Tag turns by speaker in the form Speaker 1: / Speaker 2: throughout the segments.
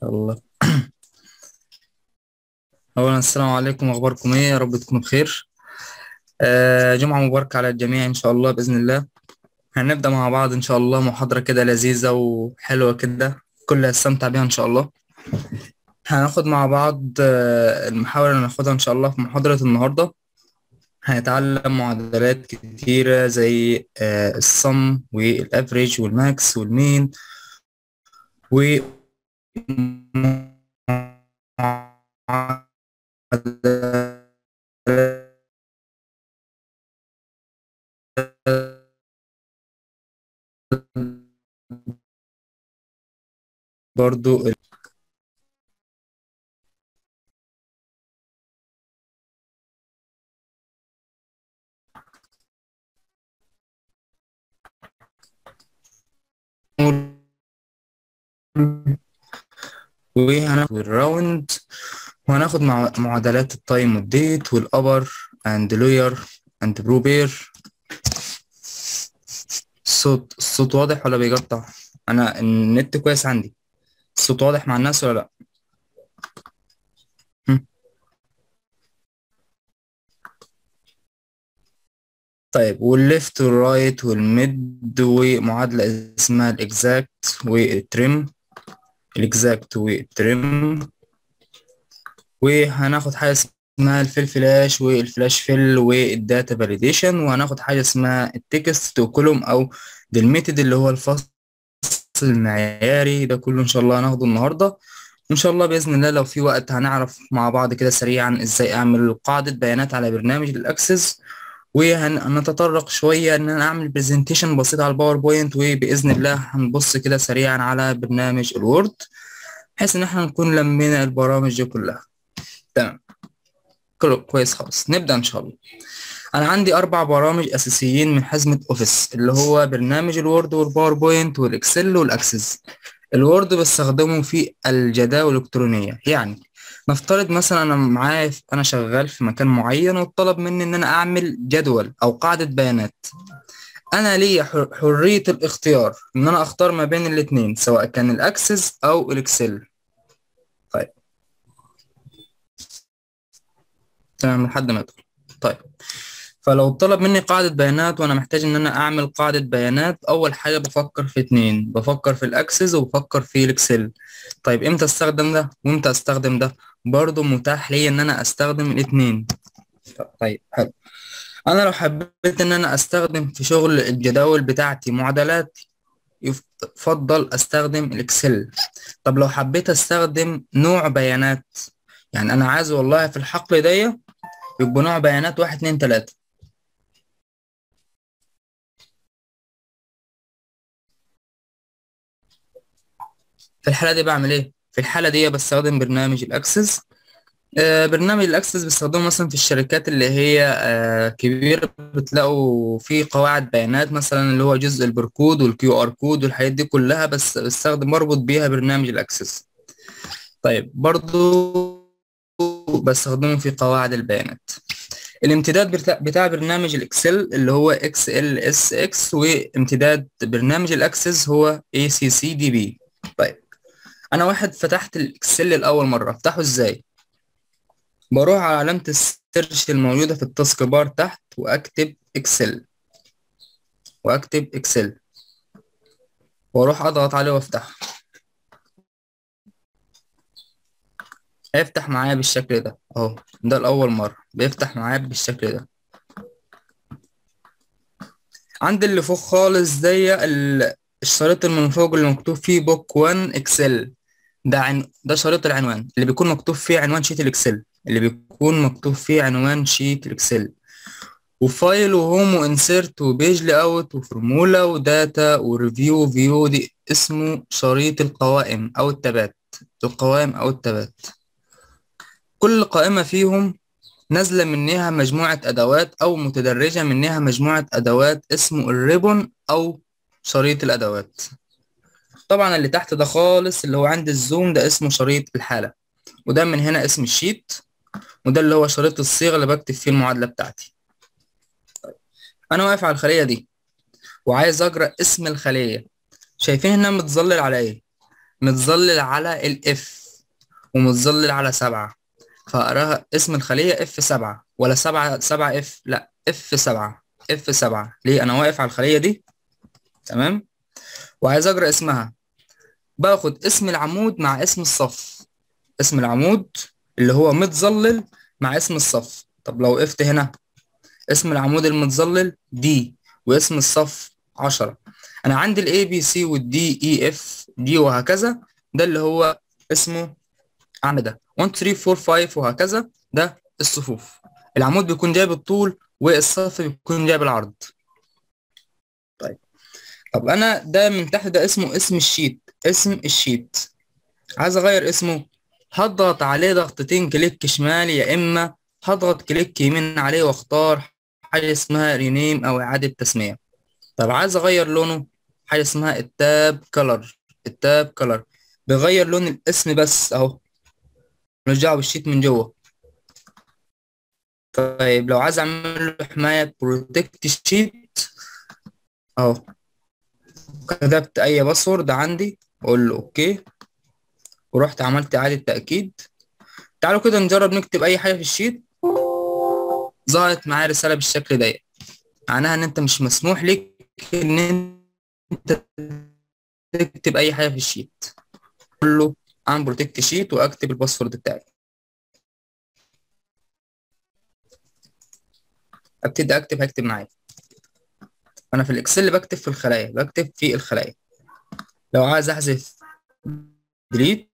Speaker 1: الله أولا السلام عليكم أخباركم إيه يا رب تكونوا بخير آه جمعة مباركة على الجميع إن شاء الله بإذن الله هنبدأ مع بعض إن شاء الله محاضرة كده لذيذة وحلوة كده كل هيستمتع بيها إن شاء الله هناخد مع بعض آه المحاور اللي هناخدها إن شاء الله في محاضرة النهاردة هنتعلم معادلات كتيرة زي آه الصم والأفريج والماكس والمين و برضو وهناخد الراوند وهناخد مع معادلات التايم والديت والابر اند لوير اند بروبير الصوت الصوت واضح ولا بيقطع انا النت كويس عندي الصوت واضح مع الناس ولا لا هم. طيب والليفت والرايت والميد ومعادلة اسمها الاكزاكت والترم الاكزاكت والترم وهناخد حاجة اسمها الفيل فلاش والفلاش فيل والداتا فاليديشن وهناخد حاجة اسمها التكست تو كولوم او ديلميتد اللي هو الفصل المعياري ده كله ان شاء الله هناخده النهارده وان شاء الله باذن الله لو في وقت هنعرف مع بعض كده سريعا ازاي اعمل قاعدة بيانات على برنامج الاكسس وهنتطرق شوية ان انا اعمل برزنتيشن بسيط على الباوربوينت وباذن الله هنبص كده سريعا على برنامج الوورد بحيث ان احنا نكون لمينا البرامج دي كلها تمام كله كويس خالص نبدأ ان شاء الله انا عندي اربع برامج اساسيين من حزمة اوفيس اللي هو برنامج الوورد والباوربوينت والاكسل والاكسس الوورد بستخدمه في الجداول الالكترونية يعني نفترض مثلا انا معايا انا شغال في مكان معين وطلب مني ان انا اعمل جدول او قاعدة بيانات انا ليا حرية الاختيار ان انا اختار ما بين الاتنين سواء كان الاكسس او الاكسل طيب تمام لحد ما ادخل طيب فلو طلب مني قاعدة بيانات وانا محتاج ان انا اعمل قاعدة بيانات اول حاجة بفكر في اتنين بفكر في الاكسس وبفكر في الاكسل طيب امتى استخدم ده وامتى استخدم ده برضو متاح لي ان انا استخدم الاتنين طيب حلو انا لو حبيت ان انا استخدم في شغل الجداول بتاعتي معادلات يفضل استخدم الاكسل طب لو حبيت استخدم نوع بيانات يعني انا عايز والله في الحقل دي يبقى نوع بيانات واحد اتنين تلاتة في الحالة دي بعمل ايه؟ في الحالة دي بستخدم برنامج الاكسس آه برنامج الاكسس بستخدمه مثلا في الشركات اللي هي آه كبيرة بتلاقوا فيه قواعد بيانات مثلا اللي هو جزء البركود والكيو ار كود والحاجات دي كلها بس بستخدم بربط بيها برنامج الاكسس طيب برضو بستخدمه في قواعد البيانات الامتداد بتاع, بتاع برنامج الاكسل اللي هو اكس ال اس اكس وامتداد برنامج الاكسس هو اي سي سي دي بي طيب انا واحد فتحت الاكسل لاول مره افتحه ازاي بروح على علامه السيرش الموجوده في التاسك بار تحت واكتب اكسل واكتب اكسل واروح اضغط عليه وافتحه هيفتح معايا بالشكل ده اهو ده الاول مره بيفتح معايا بالشكل ده عند اللي فوق خالص زي الشريط اللي من فوق اللي مكتوب فيه بوك 1 اكسل ده عن... ده شريط العنوان اللي بيكون مكتوب فيه عنوان شيت الاكسل اللي بيكون مكتوب فيه عنوان شيت الاكسل وفايل وهوم وانسيرت وبيج لي اوت وفورمولا وداتا وريفيو فيو دي اسمه شريط القوائم او التابات القوائم او التابات كل قائمة فيهم نازلة منها مجموعة أدوات أو متدرجة منها مجموعة أدوات اسمه الريبون أو شريط الأدوات طبعا اللي تحت ده خالص اللي هو عند الزوم ده اسمه شريط الحالة وده من هنا اسم الشيت وده اللي هو شريط الصيغة اللي بكتب فيه المعادلة بتاعتي أنا واقف على الخلية دي وعايز أقرأ اسم الخلية شايفين هنا متظلل على إيه متظلل على الاف ومتظلل على سبعة فأقراها اسم الخلية اف سبعة ولا سبعة سبعة اف لا اف سبعة اف سبعة ليه أنا واقف على الخلية دي تمام وعايز أقرأ اسمها باخد اسم العمود مع اسم الصف اسم العمود اللي هو متظلل مع اسم الصف طب لو وقفت هنا اسم العمود المتظلل دي واسم الصف عشرة أنا عندي ال A B C وال D E F D وهكذا ده اللي هو اسمه أعمدة 1 3 4 5 وهكذا ده الصفوف العمود بيكون جايب الطول والصف بيكون جايب العرض طيب طب أنا ده من تحت ده اسمه اسم الشيت اسم الشيت عايز أغير اسمه هضغط عليه ضغطتين كليك شمال يا إما هضغط كليك يمين عليه واختار حاجة اسمها رينيم أو إعادة تسمية طب عايز أغير لونه حاجة اسمها التاب كلر التاب كلر بغير لون الاسم بس أهو ملوش دعوة بالشيت من جوه طيب لو عايز أعمل له حماية بروتكت شيت أهو كتبت أي باسورد عندي أقول له أوكي ورحت عملت إعادة تأكيد تعالوا كده نجرب نكتب أي حاجة في الشيت ظهرت معايا رسالة بالشكل ده معناها إن أنت مش مسموح لك إن أنت تكتب أي حاجة في الشيت أقول له أعمل بروتكت شيت وأكتب الباسورد بتاعي أبتدي أكتب هكتب معايا أنا في الإكسل بكتب في الخلايا بكتب في الخلايا لو عايز أحذف ديليت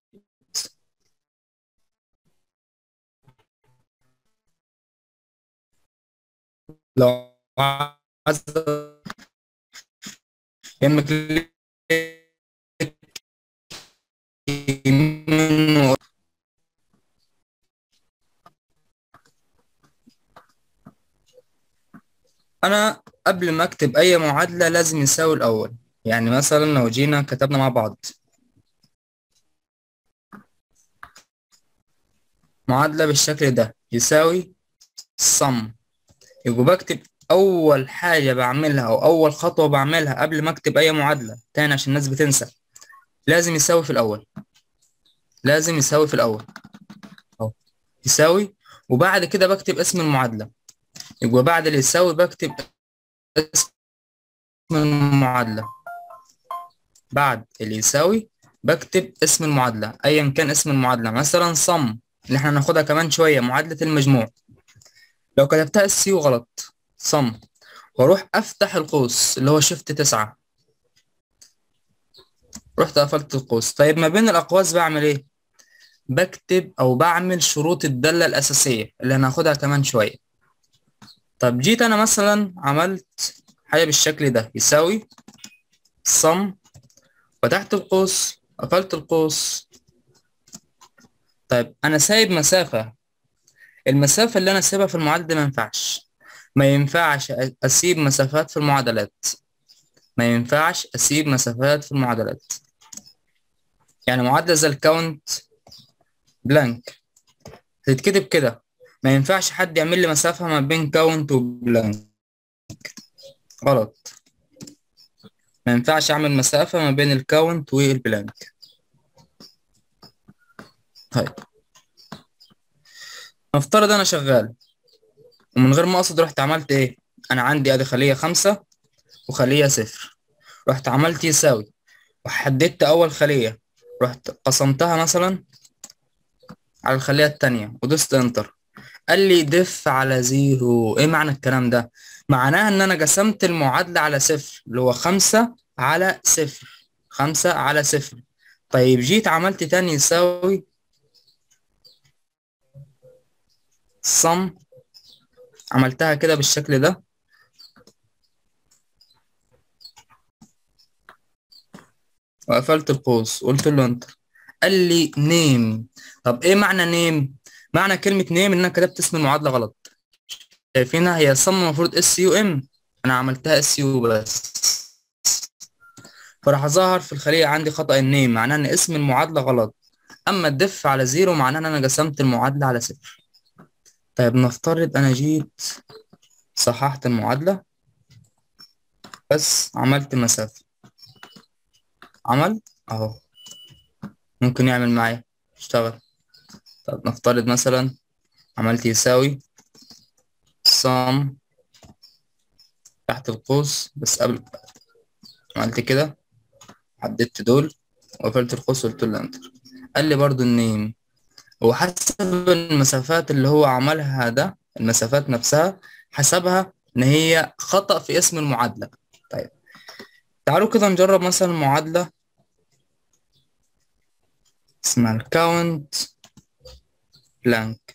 Speaker 1: لو عايز يم كليك يمين انا قبل ما اكتب اي معادلة لازم يساوي الاول يعني مثلا لو جينا كتبنا مع بعض معادلة بالشكل ده يساوي sum يبقى بكتب أول حاجة بعملها أو أول خطوة بعملها قبل ما أكتب أي معادلة تاني عشان الناس بتنسى لازم يساوي في الأول لازم يساوي في الأول أهو يساوي وبعد كده بكتب اسم المعادلة يبقى بعد اللي يساوي بكتب اسم المعادلة بعد اللي يساوي بكتب اسم المعادلة أيا كان اسم المعادلة مثلا sum اللي احنا هناخدها كمان شوية معادلة المجموع لو كتبتها السيو غلط صم واروح افتح القوس اللي هو شفت تسعة رحت قفلت القوس طيب ما بين الاقواس بعمل ايه بكتب او بعمل شروط الدالة الاساسية اللي هناخدها كمان شوية طب جيت انا مثلا عملت حاجة بالشكل ده يساوي صم فتحت القوس قفلت القوس طيب انا سايب مسافة المسافة اللي أنا سايبها في المعادلة ما ينفعش ما ينفعش أسيب مسافات في المعادلات ما ينفعش أسيب مسافات في المعادلات يعني معادلة زي الكاونت بلانك تتكتب كده ما ينفعش حد يعمل لي مسافة ما بين كاونت وبلانك غلط ما ينفعش أعمل مسافة ما بين الكاونت والبلانك طيب نفترض انا شغال ومن غير ما اقصد رحت عملت ايه انا عندي ادي خلية خمسة وخلية صفر رحت عملت يساوي وحددت اول خلية رحت قسمتها مثلا على الخلية التانية ودوست انتر قال لي دف على زيرو ايه معنى الكلام ده معناها ان انا قسمت المعادلة على صفر اللي هو خمسة على صفر خمسة على صفر طيب جيت عملت تاني يساوي sum عملتها كده بالشكل ده وقفلت القوس قلت له انتر قال لي نيم طب ايه معنى نيم معنى كلمة نيم ان انا كتبت اسم المعادلة غلط شايفينها هي sum المفروض اس يو ام انا عملتها اس يو بس فراح ظهر في الخلية عندي خطأ النيم معناه ان اسم المعادلة غلط اما الدف على زيرو معناه ان انا قسمت المعادلة على صفر طيب نفترض انا جيت صححت المعادلة بس عملت مسافة عمل اهو ممكن يعمل معايا اشتغل طب نفترض مثلا عملت يساوي sum تحت القوس بس قبل عملت كده حددت دول وقفلت القوس وقلت له انتر قال لي برضو النيم هو حسب المسافات اللي هو عملها ده المسافات نفسها حسبها ان هي خطأ في اسم المعادلة طيب تعالوا كده نجرب مثلا معادلة اسمها الكاونت بلانك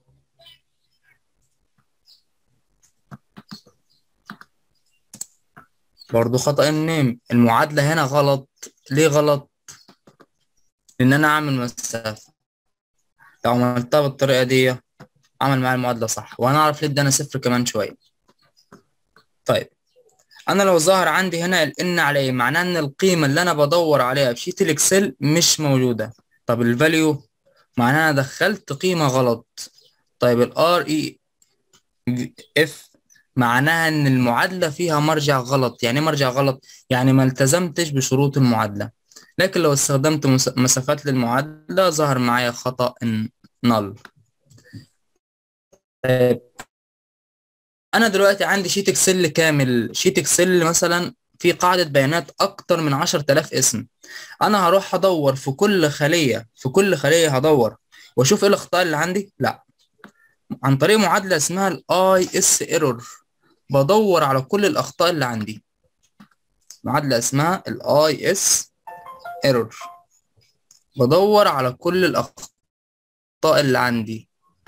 Speaker 1: برضو خطأ النيم المعادلة هنا غلط ليه غلط لأن أنا أعمل مسافة لو عملتها بالطريقة دي عمل معايا المعادلة صح وأنا أعرف ليه ادانا صفر كمان شوية طيب أنا لو ظهر عندي هنا ال على إيه معناه إن القيمة اللي أنا بدور عليها في شيت الإكسل مش موجودة طب الفاليو معناه أنا دخلت قيمة غلط طيب ال R E F معناها ان المعادلة فيها مرجع غلط يعني ايه مرجع غلط يعني ما التزمتش بشروط المعادلة لكن لو استخدمت مسافات للمعادلة ظهر معايا خطأ نل انا دلوقتي عندي شيت اكسل كامل شيت اكسل مثلا في قاعدة بيانات اكتر من 10000 اسم انا هروح ادور في كل خلية في كل خلية هدور واشوف ايه الاخطاء اللي عندي لا عن طريق معادلة اسمها الاي اس ايرور بدور على كل الأخطاء اللي عندي معادلة اسمها ال IS error بدور على كل الأخطاء اللي عندي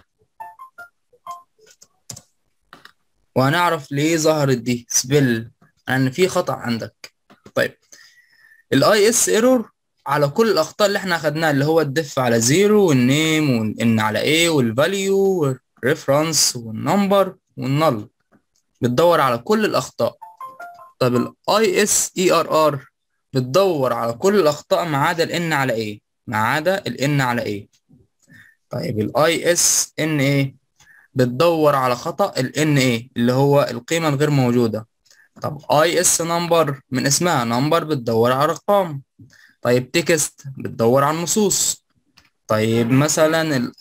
Speaker 1: وهنعرف ليه ظهرت دي سبيل لأن في خطأ عندك طيب ال IS error على كل الأخطاء اللي احنا أخدناها اللي هو الدف على زيرو والنيم والإن على إيه والفاليو والريفرنس والنمبر والنل بتدور على كل الأخطاء طب ال ISERR بتدور على كل الأخطاء ما عدا ال N على إيه ما عدا ال N على إيه طيب ال ISNA بتدور على خطأ ال NA اللي هو القيمة الغير موجودة طب IS number من اسمها number بتدور على أرقام طيب text بتدور على النصوص طيب مثلا ال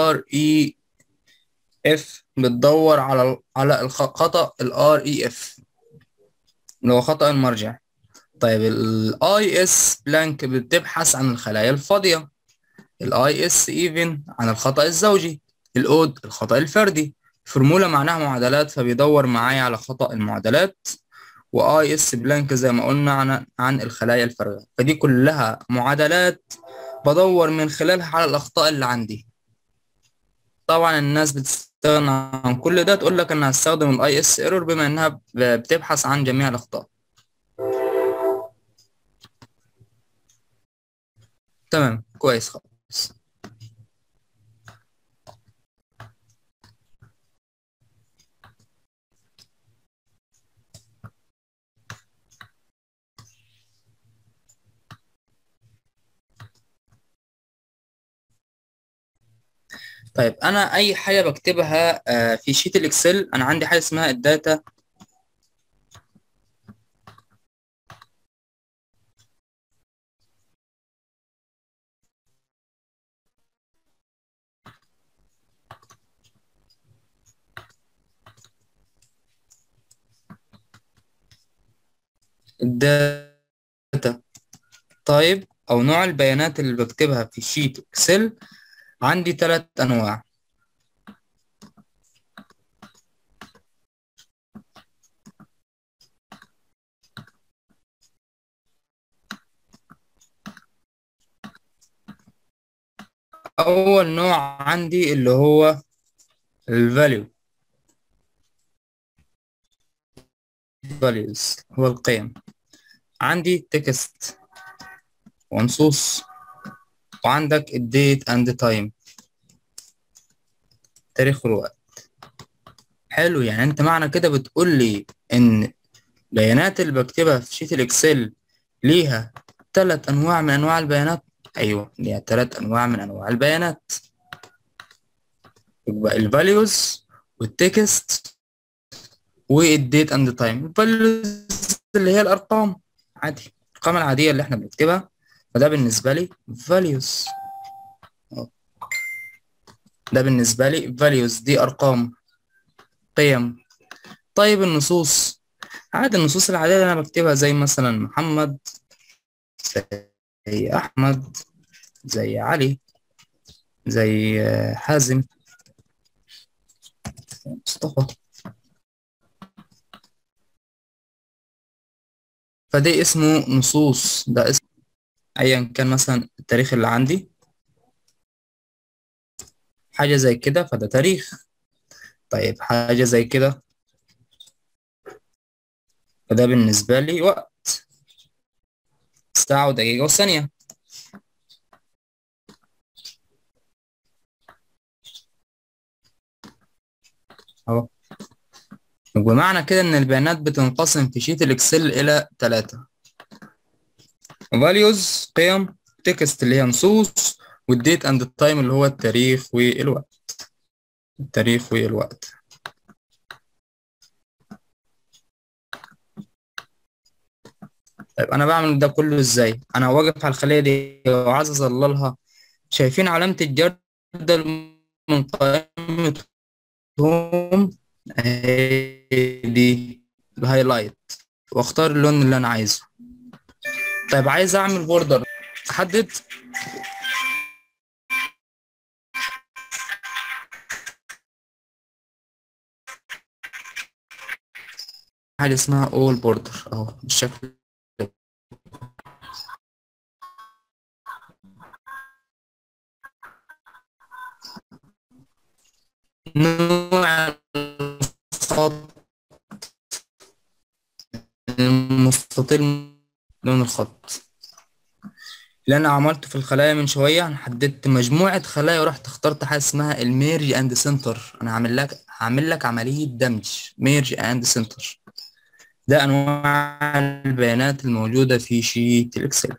Speaker 1: REF بتدور على على الخطأ ال REF اللي هو خطأ المرجع طيب ال IS blank بتبحث عن الخلايا الفاضية ال IS even عن الخطأ الزوجي الأود الخطأ الفردي فورمولا معناها معادلات فبيدور معايا على خطأ المعادلات و IS blank زي ما قلنا عن عن الخلايا الفارغة فدي كلها معادلات بدور من خلالها على الأخطاء اللي عندي طبعا الناس بتستغنى عن كل ده تقول لك انا هستخدم الاي اس ايرور بما انها بتبحث عن جميع الاخطاء تمام كويس خالص طيب انا اي حاجه بكتبها في شيت الاكسل انا عندي حاجه اسمها الداتا الداتا طيب او نوع البيانات اللي بكتبها في شيت اكسل عندي ثلاث أنواع أول نوع عندي اللي هو الفاليو values هو القيم عندي تكست ونصوص وعندك الديت اند تايم تاريخ الوقت حلو يعني انت معنى كده بتقول لي ان البيانات اللي بكتبها في شيت الاكسل ليها ثلاث انواع من انواع البيانات ايوه ليها ثلاث انواع من انواع البيانات يبقى الفاليوز والتكست والديت اند تايم الفاليوز اللي هي الارقام عادي الارقام العاديه اللي احنا بنكتبها فده بالنسبة لي values أهو. ده بالنسبة لي values دي أرقام قيم طيب النصوص عادي النصوص العادية اللي أنا بكتبها زي مثلا محمد زي أحمد زي علي زي آه، حازم مصطفى فده اسمه نصوص ده اسم أيا كان مثلا التاريخ اللي عندي حاجة زي كده فده تاريخ طيب حاجة زي كده فده بالنسبة لي وقت ساعة ودقيقة وثانية أهو وبمعنى كده إن البيانات بتنقسم في شيت الإكسل إلى ثلاثة values قيم text اللي هي نصوص والديت اند التايم اللي هو التاريخ والوقت التاريخ والوقت طيب انا بعمل ده كله ازاي انا واقف على الخليه دي وعايز اظللها شايفين علامه الجردل من قائمه هوم اهي دي الهايلايت واختار اللون اللي انا عايزه طيب عايز اعمل بوردر احدد حاجه اسمها اول بوردر اهو بالشكل ده. نوع الخط المستطيل لون الخط اللي انا عملته في الخلايا من شويه انا حددت مجموعه خلايا ورحت اخترت حاجه اسمها الميرج اند سنتر انا هعمل لك هعمل لك عمليه دمج ميرج اند سنتر ده انواع البيانات الموجوده في شيت الاكسل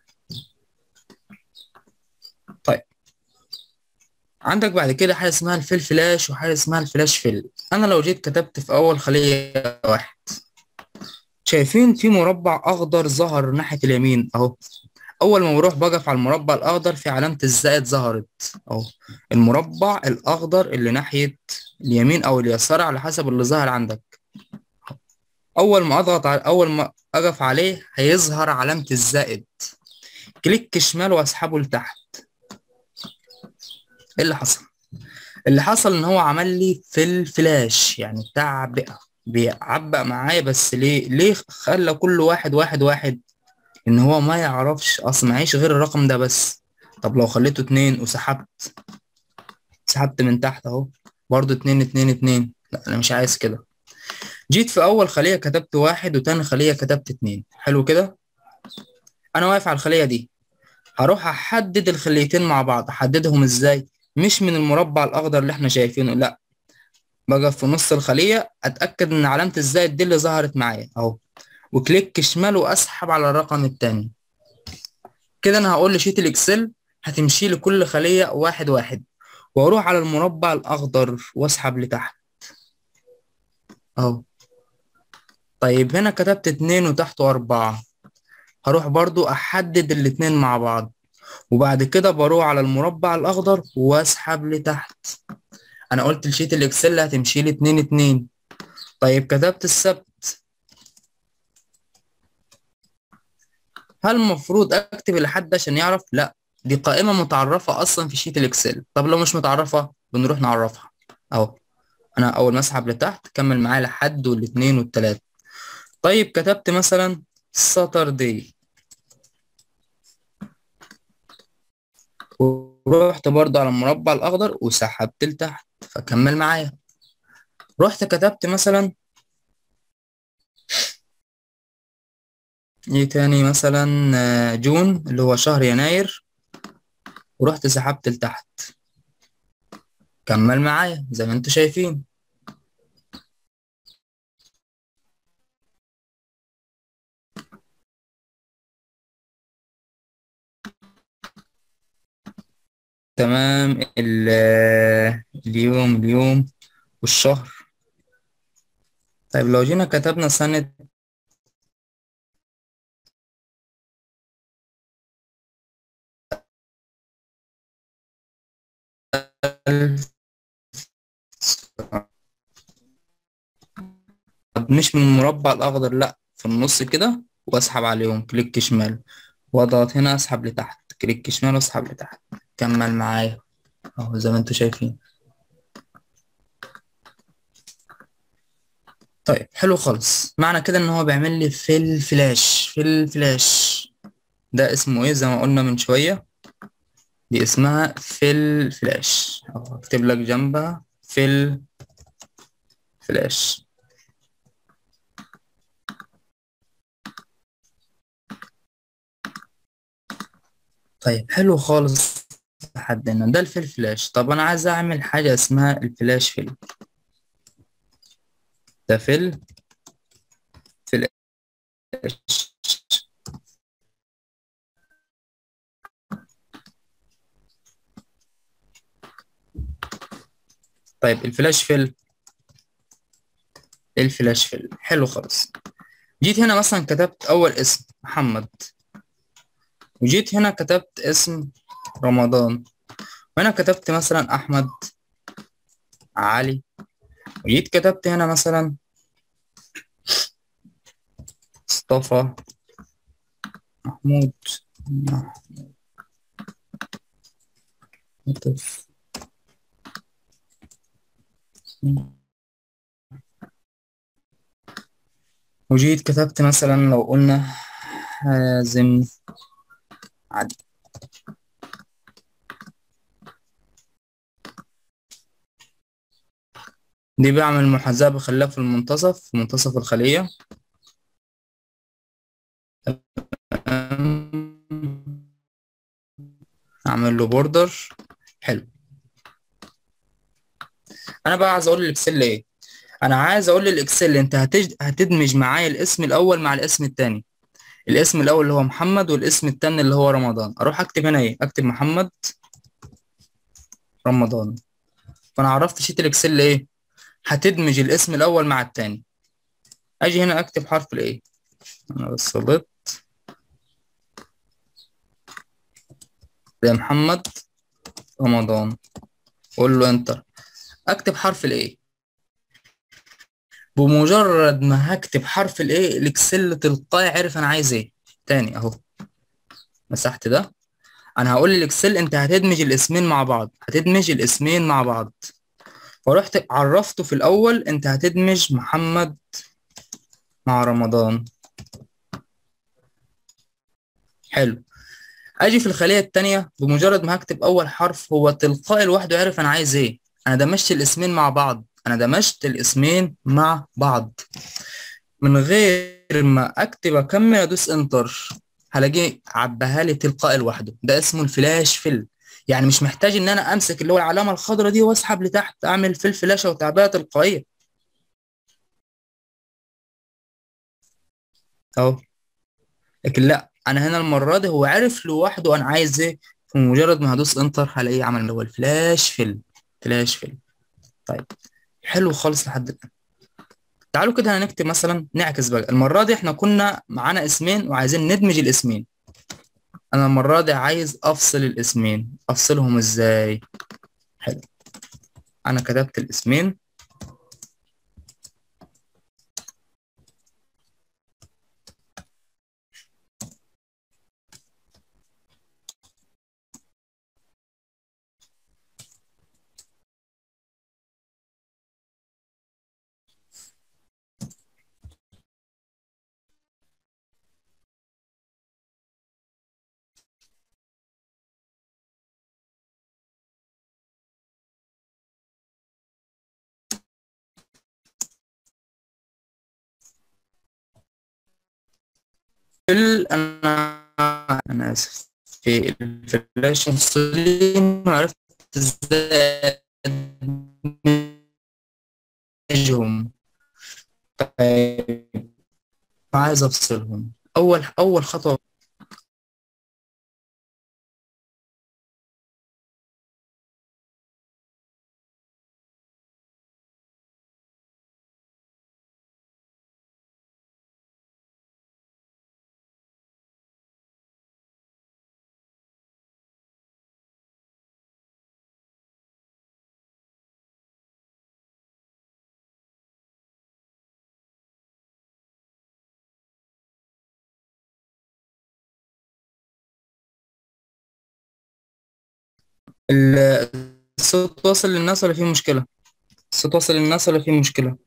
Speaker 1: طيب عندك بعد كده حاجه اسمها الفيل فلاش وحاجه اسمها الفلاش فيل انا لو جيت كتبت في اول خليه واحد شايفين في مربع اخضر ظهر ناحيه اليمين اهو اول ما بروح بقف على المربع الاخضر في علامه الزائد ظهرت اهو المربع الاخضر اللي ناحيه اليمين او اليسار على حسب اللي ظهر عندك اول ما اضغط على اول ما اقف عليه هيظهر علامه الزائد كليك شمال واسحبه لتحت ايه اللي حصل اللي حصل ان هو عمل لي في الفلاش يعني تعبئه بيعبأ معايا بس ليه ليه خلى كل واحد واحد واحد ان هو ما يعرفش اصلا معيش غير الرقم ده بس طب لو خليته اتنين وسحبت سحبت من تحت اهو برضو اتنين اتنين اتنين لا انا مش عايز كده جيت في اول خلية كتبت واحد وتاني خلية كتبت اتنين حلو كده انا واقف على الخلية دي هروح احدد الخليتين مع بعض احددهم ازاي مش من المربع الاخضر اللي احنا شايفينه لا بقف في نص الخلية اتأكد ان علامة الزائد دي اللي ظهرت معايا اهو وكليك شمال واسحب على الرقم التاني كده انا هقول لشيت الاكسل هتمشي لكل خلية واحد واحد واروح على المربع الاخضر واسحب لتحت اهو طيب هنا كتبت اتنين وتحته اربعة هروح برضو احدد الاتنين مع بعض وبعد كده بروح على المربع الاخضر واسحب لتحت انا قلت لشيت الاكسل هتمشي لي اتنين اتنين طيب كتبت السبت هل المفروض اكتب لحد عشان يعرف لا دي قائمة متعرفة اصلا في شيت الاكسل طب لو مش متعرفة بنروح نعرفها اهو انا اول ما اسحب لتحت كمل معايا لحد والاثنين والتلاتة طيب كتبت مثلا ساتردي ورحت برضه على المربع الاخضر وسحبت لتحت فكمل معايا رحت كتبت مثلا ايه تاني مثلا آه، جون اللي هو شهر يناير ورحت سحبت لتحت كمل معايا زي ما انتوا شايفين تمام ال- اليوم اليوم والشهر طيب لو جينا كتبنا سنة طب مش من المربع الأخضر لأ في النص كده وأسحب عليهم كليك شمال وأضغط هنا أسحب لتحت كليك شمال وأسحب لتحت كمل معايا أهو زي ما انتوا شايفين طيب حلو خالص معنى كده ان هو بيعمل لي في الفلاش في الفلاش ده اسمه ايه زي ما قلنا من شوية دي اسمها في الفلاش اهو اكتب لك جنبها في الفلاش طيب حلو خالص لحد هنا ده الفيل فلاش طب انا عايز اعمل حاجة اسمها الفلاش فيل ده فيل فلاش طيب الفلاش فيل الفلاش فيل حلو خالص جيت هنا مثلا كتبت اول اسم محمد وجيت هنا كتبت اسم رمضان وهنا كتبت مثلا احمد علي وجيت كتبت هنا مثلا مصطفى محمود محمود مصطفى. وجيت كتبت مثلا لو قلنا حازم علي دي بعمل محاذاة بخليها في المنتصف في منتصف الخلية أعمل له بوردر حلو أنا بقى عايز أقول للإكسل إيه أنا عايز أقول للإكسل أنت هتج... هتدمج معايا الاسم الأول مع الاسم التاني الاسم الأول اللي هو محمد والاسم التاني اللي هو رمضان أروح أكتب هنا إيه أكتب محمد رمضان فأنا عرفت شيت الإكسل إيه هتدمج الاسم الأول مع التاني أجي هنا أكتب حرف الإيه أنا بس غلطت زي محمد رمضان قول له انتر اكتب حرف الايه بمجرد ما هكتب حرف الايه الاكسل تلقائي عرف انا عايز ايه تاني اهو مسحت ده انا هقول للاكسل انت هتدمج الاسمين مع بعض هتدمج الاسمين مع بعض فرحت عرفته في الاول انت هتدمج محمد مع رمضان حلو اجي في الخليه التانية بمجرد ما هكتب اول حرف هو تلقائي لوحده عرف انا عايز ايه انا دمجت الاسمين مع بعض انا دمجت الاسمين مع بعض من غير ما اكتب اكمل ادوس انتر هلاقيه عباها لي تلقائي لوحده ده اسمه الفلاش فيل يعني مش محتاج ان انا امسك اللي هو العلامه الخضراء دي واسحب لتحت اعمل في الفلاشه وتعبئه تلقائيه اهو لكن لا انا هنا المره دي هو عرف لوحده انا عايز ايه بمجرد ما هدوس انتر هلاقيه عمل اللي هو الفلاش فيل فلاش فيل طيب حلو خالص لحد الان تعالوا كده هنكتب مثلا نعكس بقى المره دي احنا كنا معانا اسمين وعايزين ندمج الاسمين انا المره دي عايز افصل الاسمين افصلهم ازاي حلو انا كتبت الاسمين ال- انا انا اسف في الفلاش مفصلين وعرفت ازاي ادمجهم طيب عايز افصلهم اول اول خطوه ال- الصوت واصل للناس ولا فيه مشكلة الصوت واصل للناس ولا فيه مشكلة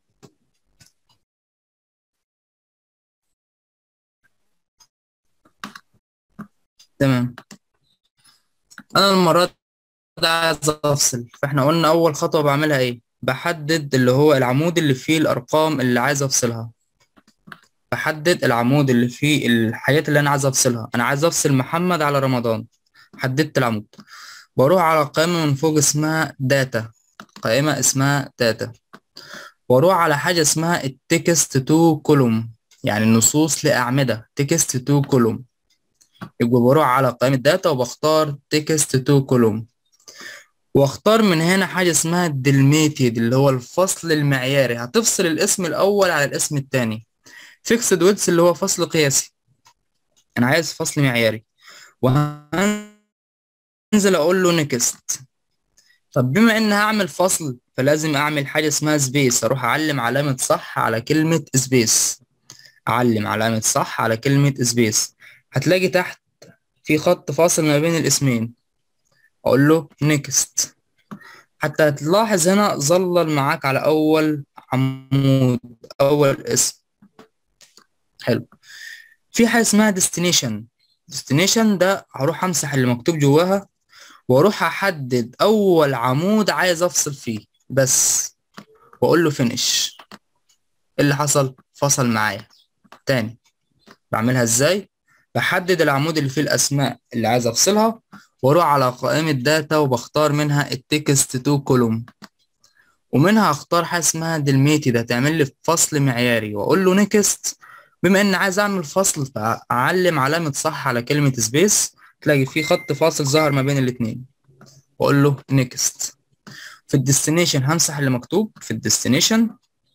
Speaker 1: تمام انا المرة دي عايز افصل فاحنا قلنا اول خطوة بعملها ايه بحدد اللي هو العمود اللي فيه الارقام اللي عايز افصلها بحدد العمود اللي فيه الحاجات اللي انا عايز افصلها انا عايز افصل محمد على رمضان حددت العمود بروح على قائمة من فوق اسمها داتا قائمة اسمها داتا واروح على حاجة اسمها التكست تو كولوم يعني النصوص لأعمدة تكست تو كولوم يبقى بروح على قائمة داتا وبختار تكست تو كولوم واختار من هنا حاجة اسمها ديلميتد اللي هو الفصل المعياري هتفصل الاسم الأول على الاسم التاني فيكسد ويدث اللي هو فصل قياسي أنا عايز فصل معياري وهنزل أقول له نيكست طب بما إن هعمل فصل فلازم أعمل حاجة اسمها سبيس أروح أعلم علامة صح على كلمة سبيس أعلم علامة صح على كلمة سبيس هتلاقي تحت في خط فاصل ما بين الاسمين أقول له نيكست حتى هتلاحظ هنا ظلل معاك على أول عمود أول اسم حلو في حاجة اسمها destination destination ده هروح أمسح اللي مكتوب جواها وأروح أحدد أول عمود عايز أفصل فيه بس وأقول له finish اللي حصل فصل معايا تاني بعملها إزاي بحدد العمود اللي فيه الأسماء اللي عايز أفصلها وأروح على قائمة داتا وبختار منها التكست تو كولوم ومنها أختار حاجة اسمها ديلميتي ده تعمل لي فصل معياري وأقول له نيكست بما إن عايز أعمل فصل فأعلم علامة صح على كلمة سبيس تلاقي في خط فاصل ظهر ما بين الاتنين وأقول له نيكست في الديستنيشن همسح اللي مكتوب في الديستنيشن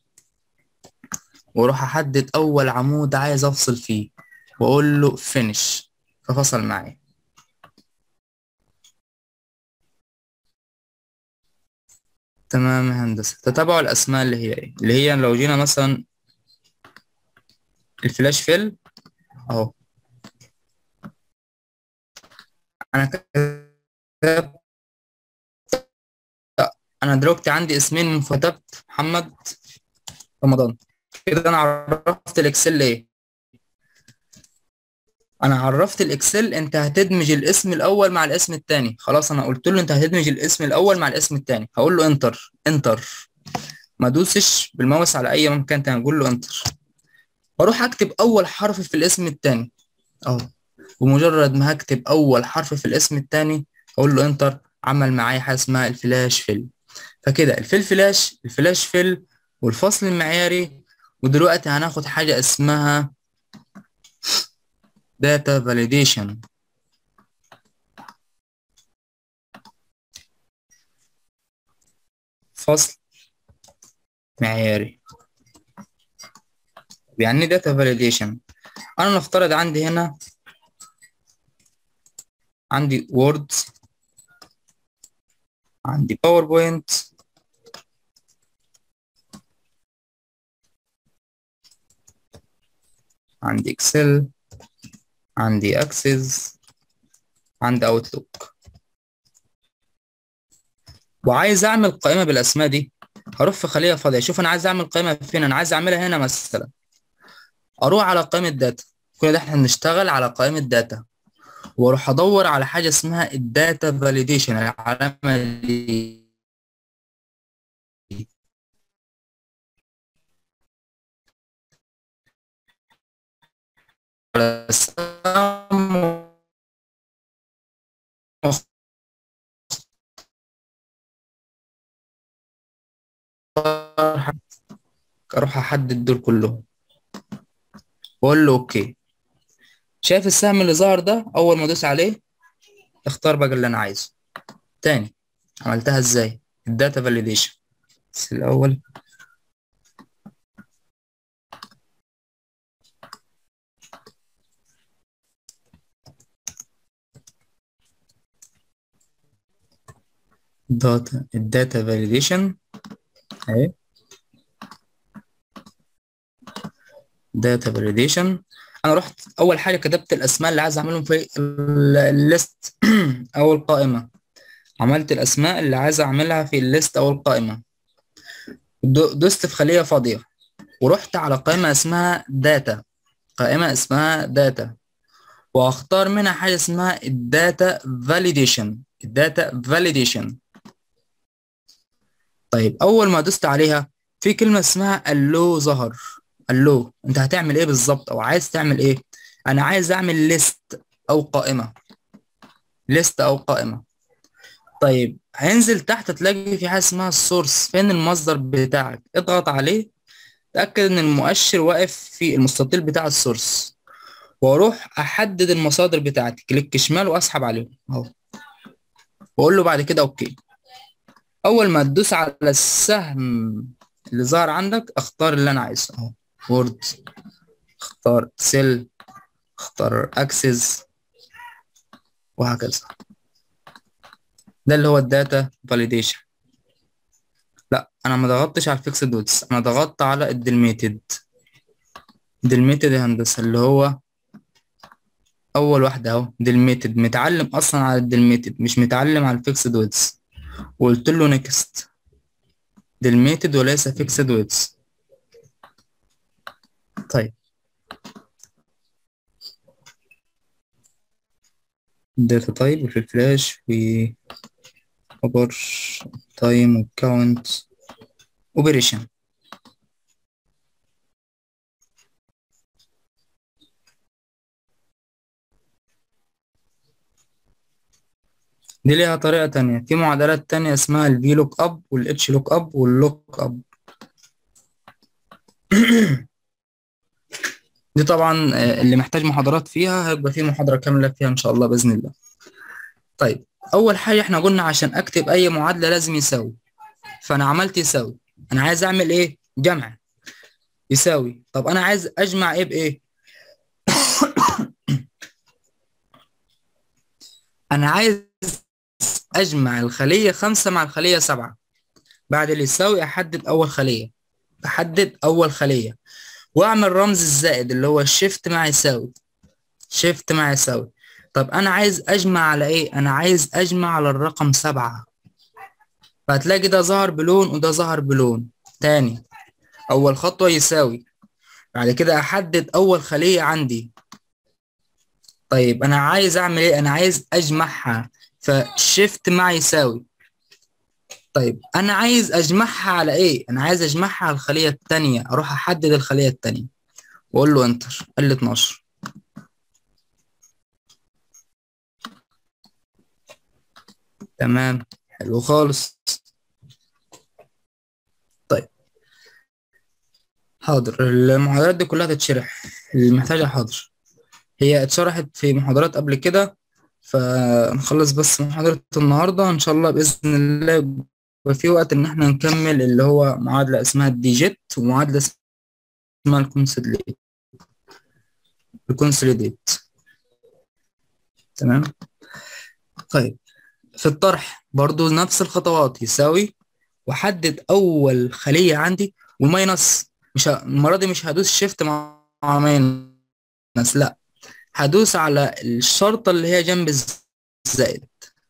Speaker 1: واروح احدد اول عمود عايز افصل فيه واقول له finish ففصل معايا تمام يا هندسة تتابعوا الاسماء اللي هي ايه اللي هي لو جينا مثلا الفلاش فيل اهو انا كتبت انا دلوقتي عندي اسمين من كتبت محمد رمضان كده انا عرفت الاكسل ايه انا عرفت الاكسل انت هتدمج الاسم الاول مع الاسم الثاني خلاص انا قلت له انت هتدمج الاسم الاول مع الاسم الثاني هقول له انتر انتر ما دوسش بالماوس على اي مكان تاني اقول له انتر واروح اكتب اول حرف في الاسم الثاني اهو بمجرد ما هكتب اول حرف في الاسم الثاني اقول له انتر عمل معايا حاجه اسمها الفلاش فيل فكده الفيل فلاش الفلاش فيل والفصل المعياري ودلوقتي هناخد حاجه اسمها data validation فصل معياري يعني data validation انا نفترض عندي هنا عندي وورد عندي باوربوينت عندي اكسل عندي اكسس عندي اوتلوك وعايز اعمل قائمه بالاسماء دي هروح في خليه فاضيه شوف انا عايز اعمل قائمه فين انا عايز اعملها هنا مثلا اروح على قائمه داتا كل ده احنا بنشتغل على قائمه داتا واروح ادور على حاجه اسمها الداتا فاليديشن العلامه دي على السهم اروح احدد دول كلهم واقول له اوكي شايف السهم اللي ظهر ده اول ما ادوس عليه اختار بقى اللي انا عايزه تاني عملتها ازاي الداتا فاليديشن بس الاول داتا الداتا فاليديشن اهي داتا فاليديشن انا رحت اول حاجه كتبت الاسماء اللي عايز اعملهم في الليست او القائمه عملت الاسماء اللي عايز اعملها في الليست او القائمة دو- دوست في خلية فاضية ورحت على قائمة اسمها داتا قائمة اسمها داتا واختار منها حاجة اسمها الداتا فاليديشن الداتا فاليديشن طيب اول ما دوست عليها في كلمة اسمها اللو ظهر اللو انت هتعمل ايه بالظبط او عايز تعمل ايه انا عايز اعمل ليست او قائمة ليست او قائمة طيب هينزل تحت تلاقي في حاجة اسمها السورس فين المصدر بتاعك اضغط عليه تأكد ان المؤشر واقف في المستطيل بتاع السورس واروح احدد المصادر بتاعتي كليك شمال واسحب عليهم اهو واقول له بعد كده اوكي اول ما تدوس على السهم اللي ظهر عندك اختار اللي انا عايزه اهو وورد اختار سيل اختار اكسس وهكذا ده اللي هو الداتا فاليديشن لا انا ما ضغطتش على الفيكس دوتس انا ضغطت على الديلميتد ديلميتد يا هندسه اللي هو اول واحده اهو ديلميتد متعلم اصلا على الديلميتد مش متعلم على الفيكس دوتس وقلت له نيكست ديلميتد وليس فيكس دوتس طيب داتا تايب وفي الفلاش و خبر تايم وكاونت اوبريشن دي ليها طريقة تانية في معادلات تانية اسمها الفي لوك اب والاتش لوك اب واللوك اب دي طبعا آه، اللي محتاج محاضرات فيها هيبقى في محاضرة كاملة فيها ان شاء الله بإذن الله طيب اول حاجة احنا قلنا عشان اكتب اي معادلة لازم يساوي فانا عملت يساوي انا عايز اعمل ايه جمع يساوي طب انا عايز اجمع ايه بايه انا عايز اجمع الخلية خمسة مع الخلية سبعة بعد اللي يساوي احدد اول خلية احدد اول خلية واعمل رمز الزائد اللي هو شيفت مع يساوي شيفت مع يساوي طب انا عايز اجمع على ايه انا عايز اجمع على الرقم سبعة فهتلاقي ده ظهر بلون وده ظهر بلون تاني اول خطوة يساوي بعد كده احدد اول خلية عندي طيب انا عايز اعمل ايه انا عايز اجمعها فشيفت مع يساوي طيب انا عايز اجمعها على ايه انا عايز اجمعها على الخلية التانية اروح احدد الخلية التانية واقول له انتر قال لي 12 تمام حلو خالص طيب حاضر المحاضرات دي كلها تتشرح اللي محتاجة حاضر هي اتشرحت في محاضرات قبل كده فنخلص بس محاضرة النهاردة إن شاء الله بإذن الله يبقى في وقت إن إحنا نكمل اللي هو معادلة اسمها الديجيت ومعادلة اسمها الكونسوليديت الكونسوليديت تمام طيب في الطرح برضو نفس الخطوات يساوي وحدد أول خلية عندي وماينس مش ه... المرة دي مش هدوس شيفت مع مع ماينس لا هدوس على الشرطة اللي هي جنب الزائد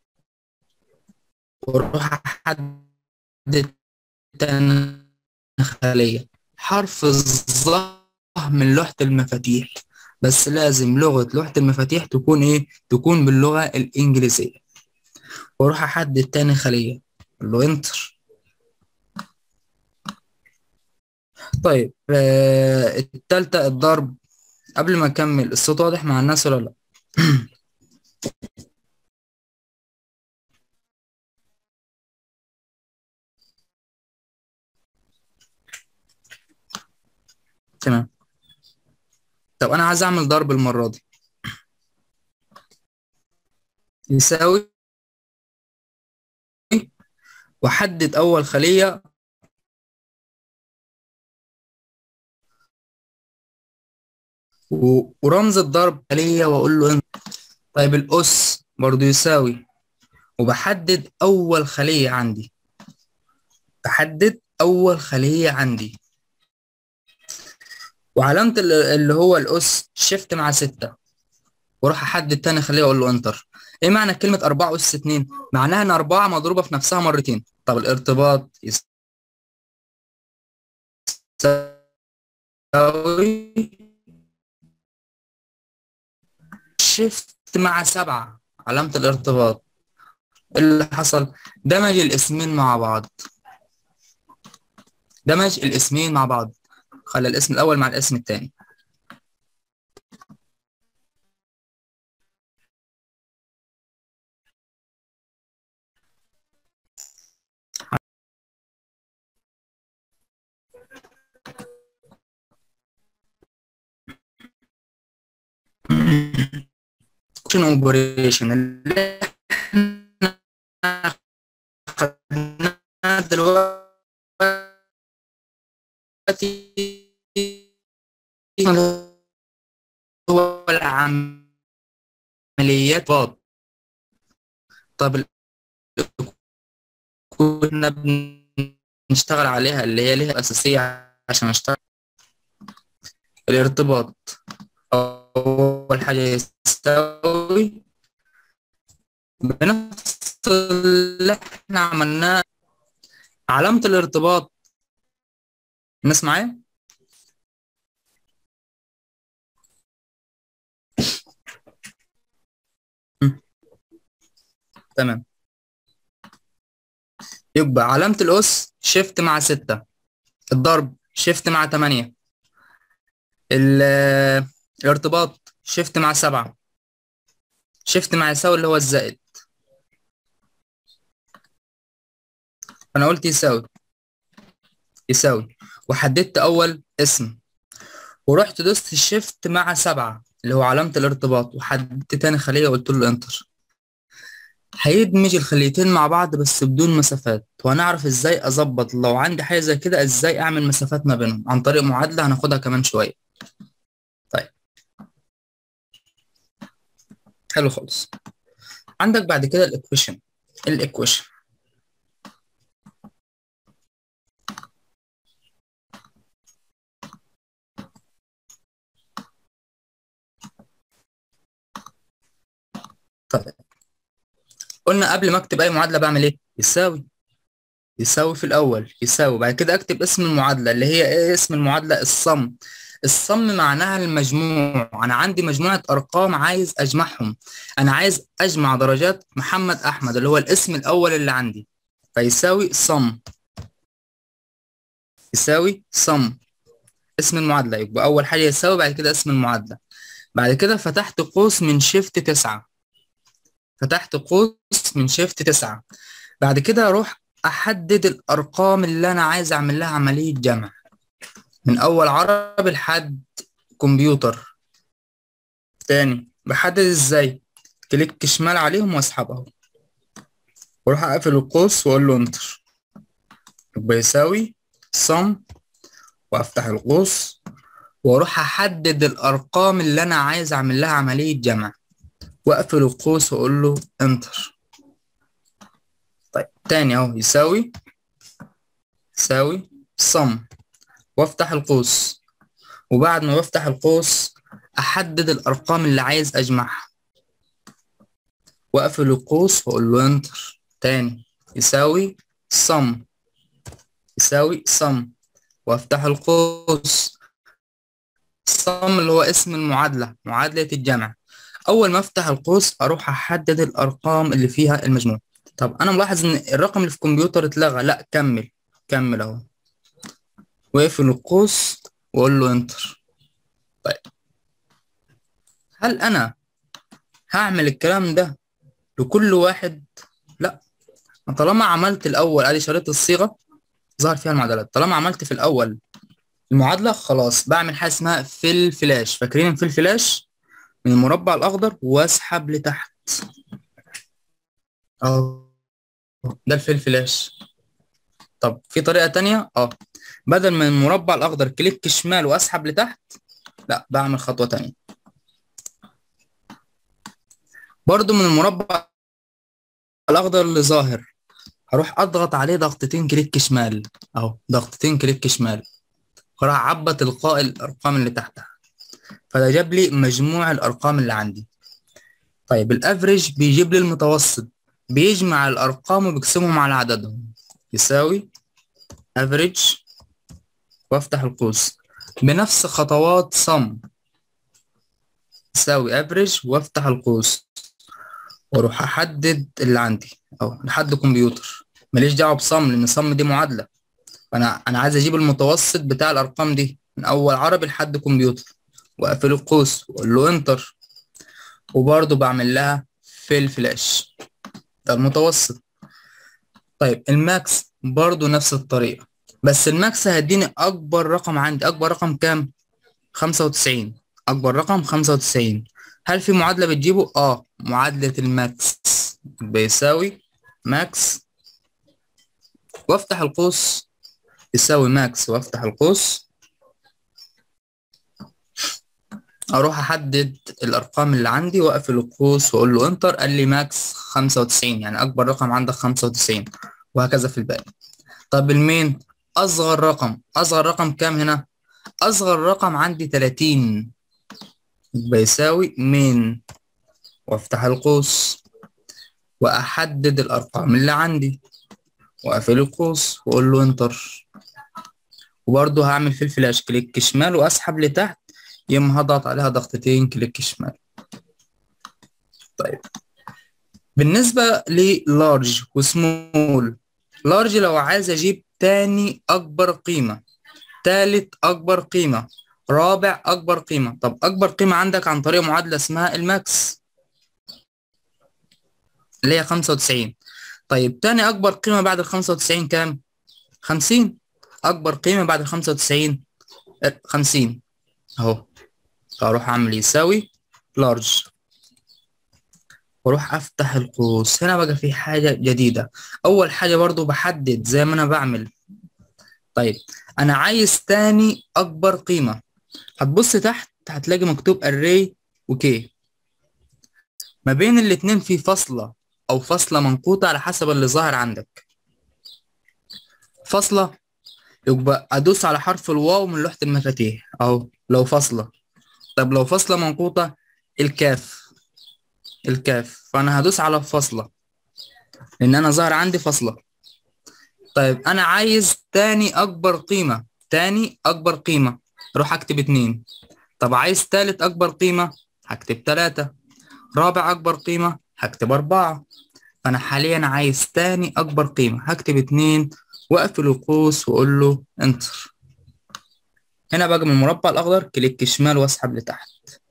Speaker 1: واروح احدد تاني خلية حرف الظه من لوحة المفاتيح بس لازم لغة لوحة المفاتيح تكون ايه تكون باللغة الإنجليزية واروح احدد تاني خلية اقول له انتر طيب آه التالتة الضرب قبل ما اكمل الصوت واضح مع الناس ولا لا تمام طب انا عايز اعمل ضرب المرة دي يساوي واحدد اول خلية و- ورمز الضرب خلية واقول له انت طيب الاس برضو يساوي وبحدد اول خلية عندي بحدد اول خلية عندي وعلامة ال- اللي هو الاس شيفت مع ستة واروح احدد تاني خلية واقول له انتر ايه معنى كلمة أربعة أس اتنين؟ معناها إن أربعة مضروبة في نفسها مرتين طب الارتباط يساوي شيفت مع سبعة علامة الارتباط اللي حصل دمج الاسمين مع بعض دمج الاسمين مع بعض خلى الاسم الأول مع الاسم الثاني اوبريشن اللي احنا خدناه دلوقتي هو العمليات باب طب ال- كنا بنشتغل عليها اللي هي ليها أساسية عشان أشتغل الارتباط أول حاجة يساوي بنفس اللي احنا عملناه علامة الارتباط الناس معايا؟ مم. تمام يبقى علامة الأس شيفت مع ستة الضرب شيفت مع تمانية ال- الارتباط شيفت مع سبعة شيفت مع يساوي اللي هو الزائد أنا قلت يساوي يساوي وحددت أول اسم ورحت دوست الشيفت مع سبعة اللي هو علامة الارتباط وحددت تاني خلية وقلت له انتر هيدمج الخليتين مع بعض بس بدون مسافات وهنعرف ازاي اظبط لو عندي حاجة زي كده ازاي اعمل مسافات ما بينهم عن طريق معادلة هناخدها كمان شوية طيب حلو خالص عندك بعد كده الايكويشن الايكويشن طيب قلنا قبل ما اكتب اي معادلة بعمل ايه يساوي يساوي في الاول يساوي بعد كده اكتب اسم المعادلة اللي هي ايه اسم المعادلة الصم الصم معناها المجموع انا عندي مجموعة ارقام عايز اجمعهم انا عايز اجمع درجات محمد احمد اللي هو الاسم الاول اللي عندي فيساوي صم يساوي صم اسم المعادلة يبقى اول حاجة يساوي بعد كده اسم المعادلة بعد كده فتحت قوس من شيفت تسعة فتحت قوس من شيفت تسعة بعد كده اروح احدد الارقام اللي انا عايز اعمل لها عملية جمع من اول عربي لحد كمبيوتر تاني بحدد ازاي كليك شمال عليهم واسحب اهو واروح اقفل القوس واقول له انتر يبقى يساوي صم وافتح القوس واروح احدد الارقام اللي انا عايز اعمل لها عملية جمع واقفل القوس واقول له انتر طيب تاني اهو يساوي يساوي صم وافتح القوس وبعد ما بفتح القوس احدد الارقام اللي عايز اجمعها واقفل القوس واقول له انتر تاني يساوي صم يساوي صم وافتح القوس صم اللي هو اسم المعادلة معادلة الجمع اول ما افتح القوس اروح احدد الارقام اللي فيها المجموع طب انا ملاحظ ان الرقم اللي في الكمبيوتر اتلغى لا كمل كمل اهو واقفل القوس واقول له انتر طيب هل انا هعمل الكلام ده لكل واحد لا طالما عملت الاول ادي شريط الصيغه ظهر فيها المعادلات طالما عملت في الاول المعادله خلاص بعمل حاجه اسمها في الفلاش فاكرين في الفلاش من المربع الاخضر واسحب لتحت اه ده الفيل فلاش طب في طريقه تانية اه بدل من المربع الاخضر كليك شمال واسحب لتحت لا بعمل خطوه تانية برضو من المربع الاخضر اللي ظاهر هروح اضغط عليه ضغطتين كليك شمال اهو ضغطتين كليك شمال وراح عبى تلقائي الارقام اللي تحتها فده جاب لي مجموع الارقام اللي عندي طيب الافريج بيجيب لي المتوسط بيجمع الارقام وبيقسمهم على عددهم يساوي افريج وافتح القوس بنفس خطوات صم يساوي افريج وافتح القوس واروح احدد اللي عندي او لحد كمبيوتر ماليش دعوه بصم لان صم دي معادله فانا انا عايز اجيب المتوسط بتاع الارقام دي من اول عربي لحد كمبيوتر واقفل القوس واقول له انتر وبرضه بعمل لها في الفلاش ده المتوسط طيب الماكس برضه نفس الطريقه بس الماكس هيديني اكبر رقم عندي اكبر رقم كام 95 اكبر رقم 95 هل في معادله بتجيبه اه معادله الماكس بيساوي ماكس وافتح القوس يساوي ماكس وافتح القوس اروح احدد الارقام اللي عندي واقفل القوس واقول له انتر قال لي ماكس 95 يعني اكبر رقم عندك 95 وهكذا في الباقي طب المين اصغر رقم اصغر رقم كام هنا اصغر رقم عندي 30 بيساوي مين وافتح القوس واحدد الارقام اللي عندي واقفل القوس واقول له انتر وبرضه هعمل في الفلاش كليك شمال واسحب لتحت يا اما هضغط عليها ضغطتين كليك شمال طيب بالنسبة للارج وسمول لارج لو عايز اجيب تاني اكبر قيمة تالت اكبر قيمة رابع اكبر قيمة طب اكبر قيمة عندك عن طريق معادلة اسمها الماكس اللي هي 95 طيب تاني اكبر قيمة بعد ال 95 كام 50 اكبر قيمة بعد ال 95 50 اهو فاروح اعمل يساوي لارج واروح افتح القوس هنا بقى في حاجة جديدة اول حاجة برضو بحدد زي ما انا بعمل طيب انا عايز تاني اكبر قيمة هتبص تحت هتلاقي مكتوب array وكي ما بين الاتنين في فاصلة او فاصلة منقوطة على حسب اللي ظاهر عندك فاصلة يبقى ادوس على حرف الواو من لوحة المفاتيح اهو لو فاصلة طب لو فاصلة منقوطة الكاف الكاف فانا هدوس على فاصلة لان انا ظاهر عندي فاصلة طيب انا عايز تاني اكبر قيمة تاني اكبر قيمة اروح اكتب اتنين طب عايز تالت اكبر قيمة هكتب تلاتة رابع اكبر قيمة هكتب اربعة فانا حاليا عايز تاني اكبر قيمة هكتب اتنين واقفل القوس واقول له انتر هنا بقى من المربع الاخضر كليك شمال واسحب لتحت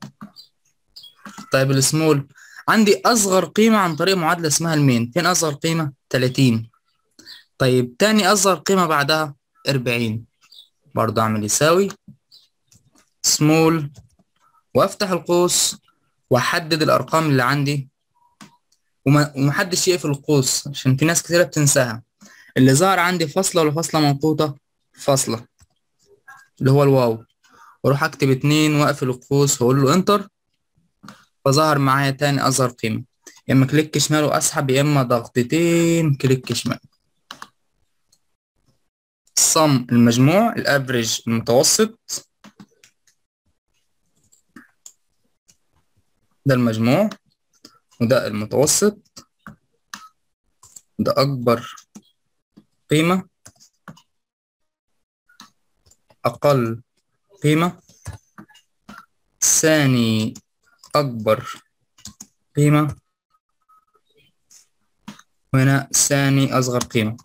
Speaker 1: طيب السمول عندي اصغر قيمة عن طريق معادلة اسمها المين فين اصغر قيمة 30 طيب تاني اصغر قيمة بعدها 40 برضه اعمل يساوي سمول وافتح القوس واحدد الارقام اللي عندي وما ومحدش يقفل القوس عشان في ناس كتيرة بتنساها اللي ظهر عندي فاصلة ولا فاصلة منقوطة فاصلة اللي هو الواو واروح اكتب اتنين واقفل القوس واقول له انتر فظهر معايا تاني اصغر قيمة يا اما كليك شمال واسحب يا اما ضغطتين كليك شمال الصم المجموع الافريج المتوسط ده المجموع وده المتوسط ده أكبر قيمة أقل قيمة ثاني أكبر قيمة وهنا ثاني أصغر قيمة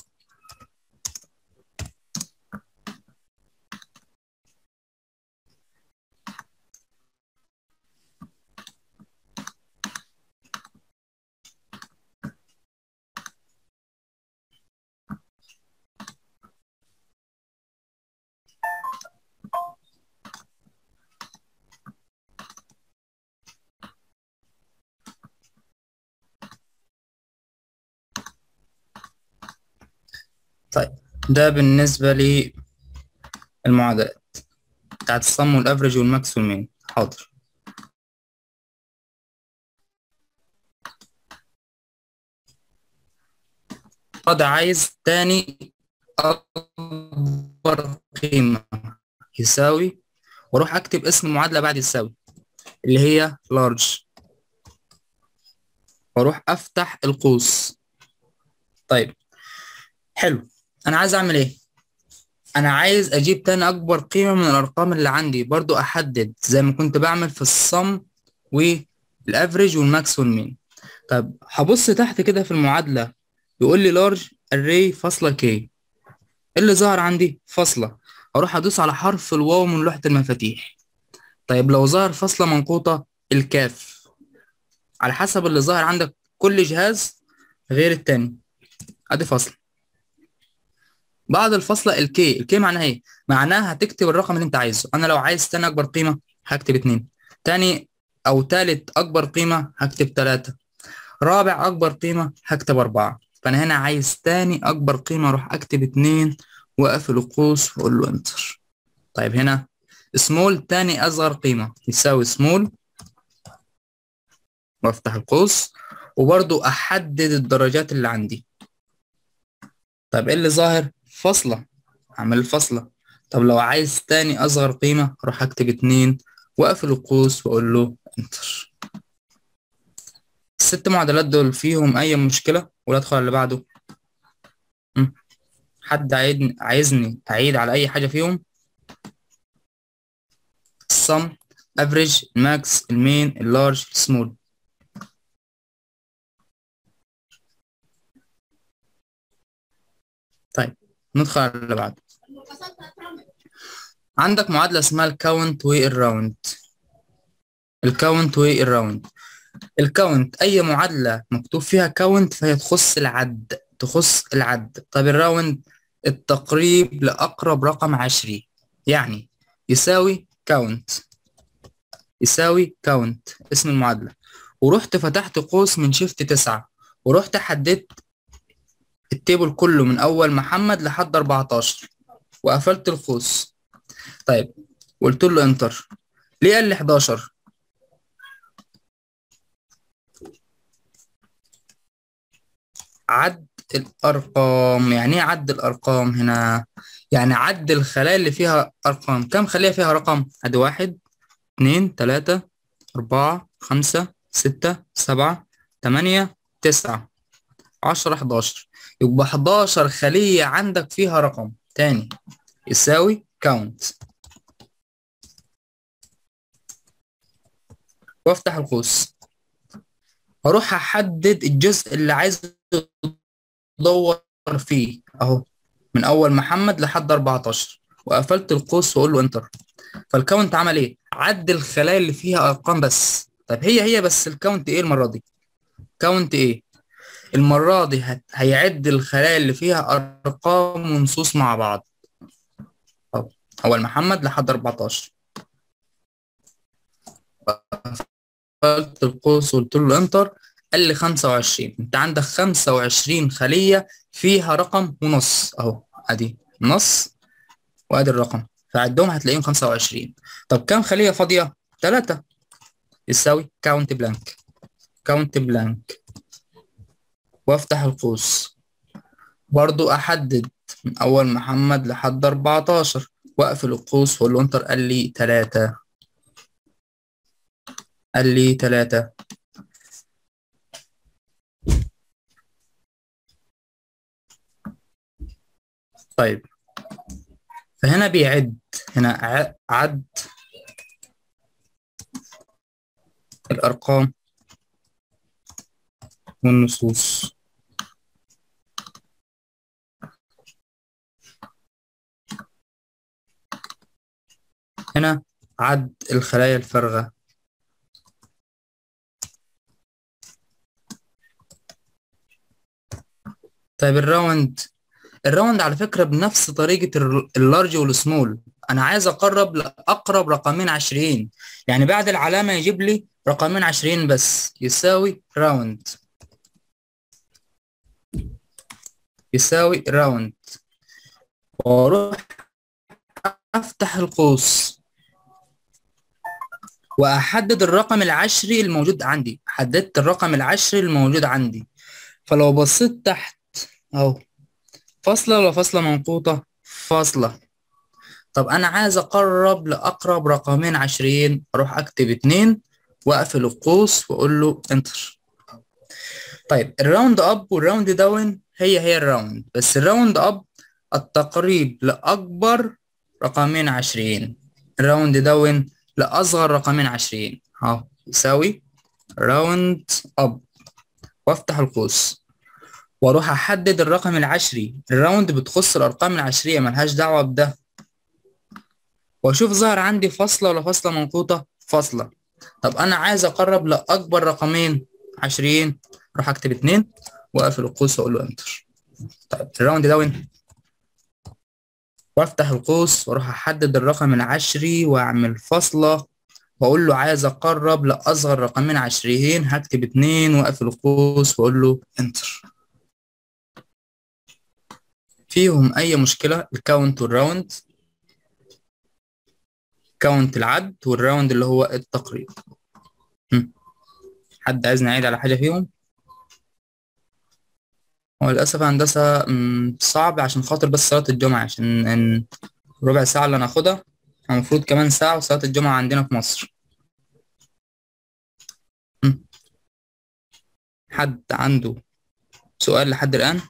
Speaker 1: طيب ده بالنسبة للمعادلات بتاعت الصم والافريج والماكس والمين حاضر قد عايز تاني أكبر قيمة يساوي وأروح أكتب اسم المعادلة بعد يساوي اللي هي large واروح افتح القوس طيب حلو انا عايز اعمل ايه انا عايز اجيب تاني اكبر قيمة من الارقام اللي عندي برضو احدد زي ما كنت بعمل في الصم والافريج والماكس والمين طب هبص تحت كده في المعادلة يقول لي لارج array فاصلة كي اللي ظهر عندي فاصلة اروح ادوس على حرف الواو من لوحة المفاتيح طيب لو ظهر فاصلة منقوطة الكاف على حسب اللي ظاهر عندك كل جهاز غير التاني ادي فاصلة بعد الفاصلة الكي الكي معناها ايه معناها هتكتب الرقم اللي انت عايزه انا لو عايز تاني اكبر قيمة هكتب اتنين تاني او تالت اكبر قيمة هكتب تلاتة رابع اكبر قيمة هكتب اربعة فانا هنا عايز تاني اكبر قيمة اروح اكتب اتنين واقفل القوس واقول له انتر طيب هنا سمول تاني اصغر قيمة يساوي سمول وافتح القوس وبرضو احدد الدرجات اللي عندي طب ايه اللي ظاهر فاصلة اعمل الفاصلة طب لو عايز تاني اصغر قيمة اروح اكتب اتنين واقفل القوس واقول له انتر الست معادلات دول فيهم اي مشكلة ولا ادخل على اللي بعده م? حد عايد عايزني اعيد على اي حاجة فيهم السم افريج الماكس المين اللارج السمول طيب ندخل على اللي بعده عندك معادلة اسمها الكاونت والراوند الكاونت والراوند الكاونت أي معادلة مكتوب فيها كاونت فهي تخص العد تخص العد طب الراوند التقريب لأقرب رقم عشري يعني يساوي كاونت يساوي كاونت اسم المعادلة ورحت فتحت قوس من شيفت تسعة ورحت حددت التيبل كله من أول محمد لحد 14 وقفلت القوس طيب قلت له انتر ليه قال لي 11 عد الأرقام يعني ايه عد الأرقام هنا يعني عد الخلايا اللي فيها أرقام كم خلية فيها رقم ادي واحد اتنين تلاتة أربعة خمسة ستة سبعة تمانية تسعة عشرة حداشر يبقى حداشر خلية عندك فيها رقم تاني يساوي كاونت وافتح القوس اروح احدد الجزء اللي عايز ادور فيه اهو من اول محمد لحد 14 وقفلت القوس واقول له انتر فالكاونت عمل ايه عد الخلايا اللي فيها ارقام بس طب هي هي بس الكاونت ايه المره دي كاونت ايه المره دي هت... هيعد الخلايا اللي فيها ارقام ونصوص مع بعض أهو. اول محمد لحد 14 قفلت القوس وقلت له انتر قال لي 25 انت عندك 25 خلية فيها رقم ونص اهو ادي نص وادي الرقم فعدهم هتلاقيهم 25 طب كام خلية فاضية؟ 3 يساوي كاونت بلانك كاونت بلانك وافتح القوس برضو احدد من اول محمد لحد 14 واقفل القوس واقول له انتر قال لي 3 قال لي 3 طيب فهنا بيعد هنا ع- عد الأرقام والنصوص هنا عد الخلايا الفارغة طيب الراوند الراوند على فكرة بنفس طريقة ال- اللارج والسمول أنا عايز أقرب لأقرب رقمين عشرين يعني بعد العلامة يجيب لي رقمين عشرين بس يساوي راوند يساوي راوند وأروح أفتح القوس وأحدد الرقم العشري الموجود عندي حددت الرقم العشري الموجود عندي فلو بصيت تحت أهو فاصلة ولا فاصلة منقوطة؟ فاصلة طب أنا عايز أقرب لأقرب رقمين عشرين أروح أكتب اتنين وأقفل القوس وأقول له انتر طيب الراوند اب والراوند داون هي هي الراوند بس الراوند اب التقريب لأكبر رقمين عشرين الراوند داون لأصغر رقمين عشرين اهو يساوي راوند اب وافتح القوس واروح احدد الرقم العشري الراوند بتخص الارقام العشريه ملهاش دعوه بده واشوف ظهر عندي فاصله ولا فاصله منقوطه فاصله طب انا عايز اقرب لاكبر رقمين عشرين اروح اكتب اتنين واقفل القوس واقول له انتر طيب الراوند داون وافتح القوس واروح احدد الرقم العشري واعمل فاصله واقول له عايز اقرب لاصغر رقمين عشريين هكتب اتنين واقفل القوس واقول له انتر فيهم اي مشكله الكاونت والراوند كاونت العد والراوند اللي هو التقريب هم. حد عايز نعيد على حاجه فيهم هو للاسف هندسه مم، صعب عشان خاطر بس صلاه الجمعه عشان إن ربع ساعه اللي هناخدها المفروض كمان ساعه وصلاه الجمعه عندنا في مصر هم. حد عنده سؤال لحد الان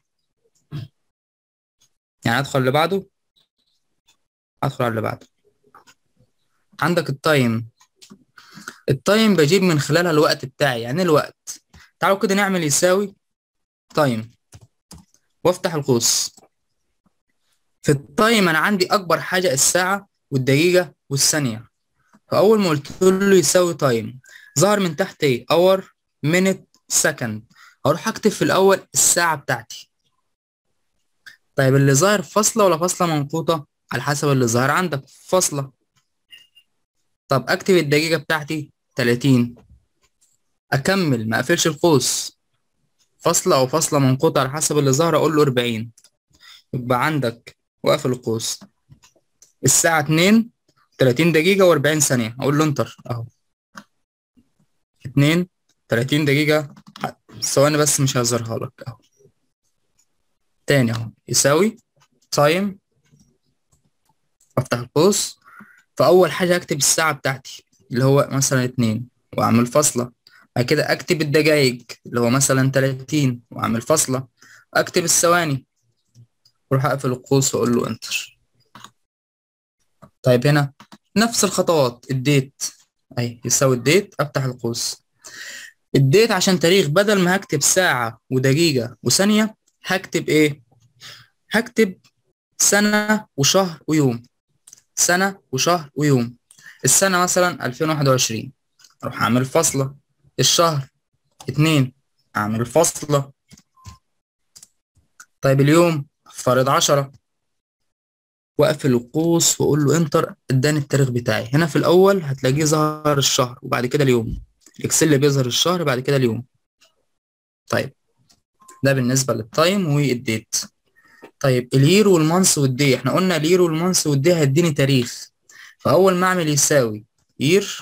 Speaker 1: يعني ادخل اللي بعده ادخل على اللي بعده عندك التايم التايم بجيب من خلالها الوقت بتاعي يعني الوقت تعالوا كده نعمل يساوي تايم وافتح القوس في التايم انا عندي اكبر حاجه الساعه والدقيقه والثانيه فاول ما قلت له يساوي تايم ظهر من تحت ايه اور مينت سكند هروح اكتب في الاول الساعه بتاعتي طيب اللي ظاهر فاصله ولا فاصله منقوطه على حسب اللي ظاهر عندك فاصله طب اكتب الدقيقه بتاعتي 30 اكمل ما اقفلش القوس فاصله او فاصله منقوطه على حسب اللي ظاهر اقول له 40 يبقى عندك واقفل القوس الساعه 2 30 دقيقه و40 ثانيه اقول له انتر اهو 2 30 دقيقه ثواني بس مش هظهرها لك اهو تاني اهو يساوي تايم افتح القوس فاول حاجه اكتب الساعه بتاعتي اللي هو مثلا 2 واعمل فاصله بعد كده اكتب الدقايق اللي هو مثلا 30 واعمل فاصله اكتب الثواني واروح اقفل القوس واقول له انتر طيب هنا نفس الخطوات الديت اهي يساوي الديت افتح القوس الديت عشان تاريخ بدل ما هكتب ساعة ودقيقة وثانية هكتب ايه هكتب سنة وشهر ويوم سنة وشهر ويوم السنة مثلا 2021 اروح اعمل فاصلة الشهر اتنين اعمل فاصلة طيب اليوم افترض عشرة واقفل القوس واقول له انتر اداني التاريخ بتاعي هنا في الاول هتلاقيه ظهر الشهر وبعد كده اليوم الاكسل اللي بيظهر الشهر بعد كده اليوم طيب ده بالنسبه للتايم والديت طيب الير والمانث والدي احنا قلنا الير والمانث والدي هيديني تاريخ فاول ما اعمل يساوي يير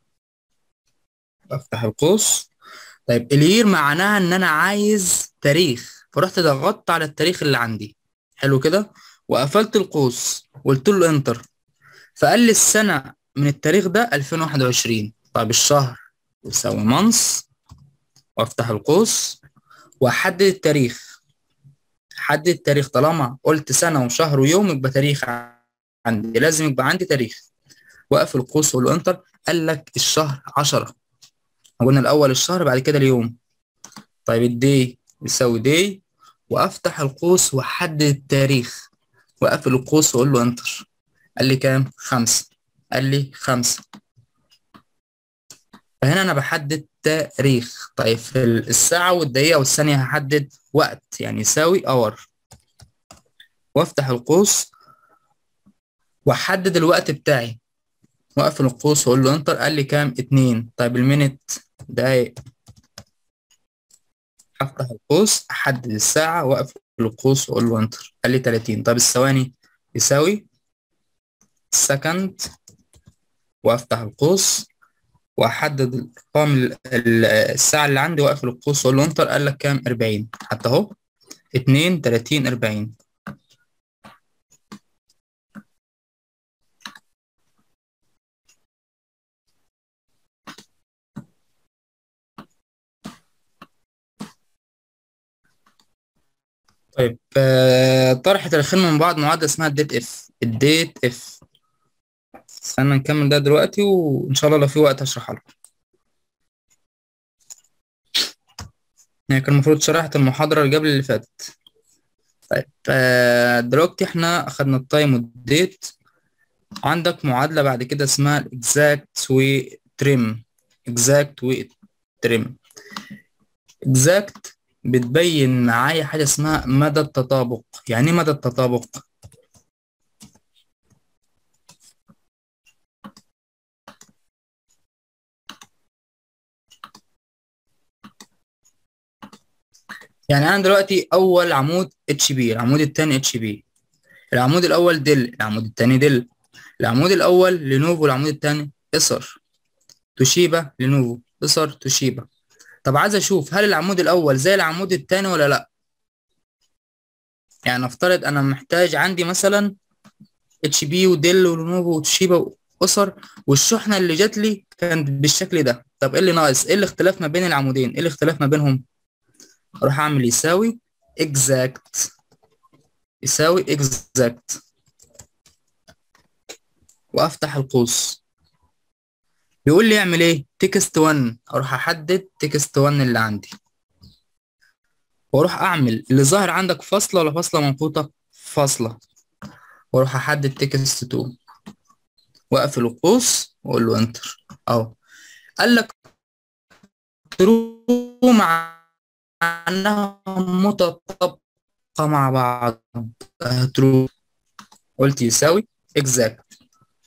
Speaker 1: بفتح القوس طيب الير معناها ان انا عايز تاريخ فرحت ضغطت على التاريخ اللي عندي حلو كده وقفلت القوس وقلت له انتر فقال لي السنة من التاريخ ده 2021 طيب الشهر يساوي مانث وافتح القوس واحدد التاريخ حدد التاريخ طالما قلت سنة وشهر ويوم يبقى تاريخ عندي لازم يبقى عندي تاريخ واقفل القوس واقول له انتر قال لك الشهر 10 قلنا الاول الشهر بعد كده اليوم طيب الدي يساوي دي وافتح القوس واحدد التاريخ واقفل القوس واقول له انتر قال لي كام خمسة قال لي خمسة فهنا انا بحدد تاريخ طيب في الساعة والدقيقة والثانية هحدد وقت يعني يساوي اور وافتح القوس واحدد الوقت بتاعي واقفل القوس واقول له انتر قال لي كام اتنين طيب المينت دقايق افتح القوس احدد الساعة واقفل القوس واقول له انتر قال لي 30 طيب الثواني يساوي سكند وافتح القوس واحدد الارقام الساعة اللي عندي واقفل القوس واقول له انتر قال لك كام 40 حتى اهو 2 30 40 طيب آه، طرح تاريخين من بعض معادلة اسمها الديت اف الديت اف استنى نكمل ده دلوقتي وان شاء الله لو في وقت هشرحها لكم يعني كان المفروض شرحت المحاضرة اللي قبل اللي فاتت طيب آه، دلوقتي احنا اخدنا التايم والديت عندك معادلة بعد كده اسمها الاكزاكت وتريم اكزاكت وتريم اكزاكت بتبين معايا حاجة اسمها مدى التطابق يعني ايه مدى التطابق يعني انا دلوقتي اول عمود اتش بي العمود الثاني اتش بي العمود الاول دل العمود الثاني دل العمود الاول لينوفو العمود الثاني اسر توشيبا لينوفو اسر توشيبا طب عايز اشوف هل العمود الاول زي العمود الثاني ولا لا يعني نفترض انا محتاج عندي مثلا اتش بي وديل ولينوفو وتوشيبا واسر والشحنه اللي جات لي كانت بالشكل ده طب ايه اللي ناقص ايه الاختلاف ما بين العمودين ايه الاختلاف ما بينهم اروح اعمل يساوي exact يساوي exact وافتح القوس بيقول لي اعمل ايه تكست 1 اروح احدد تكست 1 اللي عندي واروح اعمل اللي ظاهر عندك فاصله ولا فاصله منقوطه فاصله واروح احدد تكست 2 واقفل القوس واقول له انتر اهو قال لك ترو مع معناها متطابقة مع بعض ترو قلت يساوي exact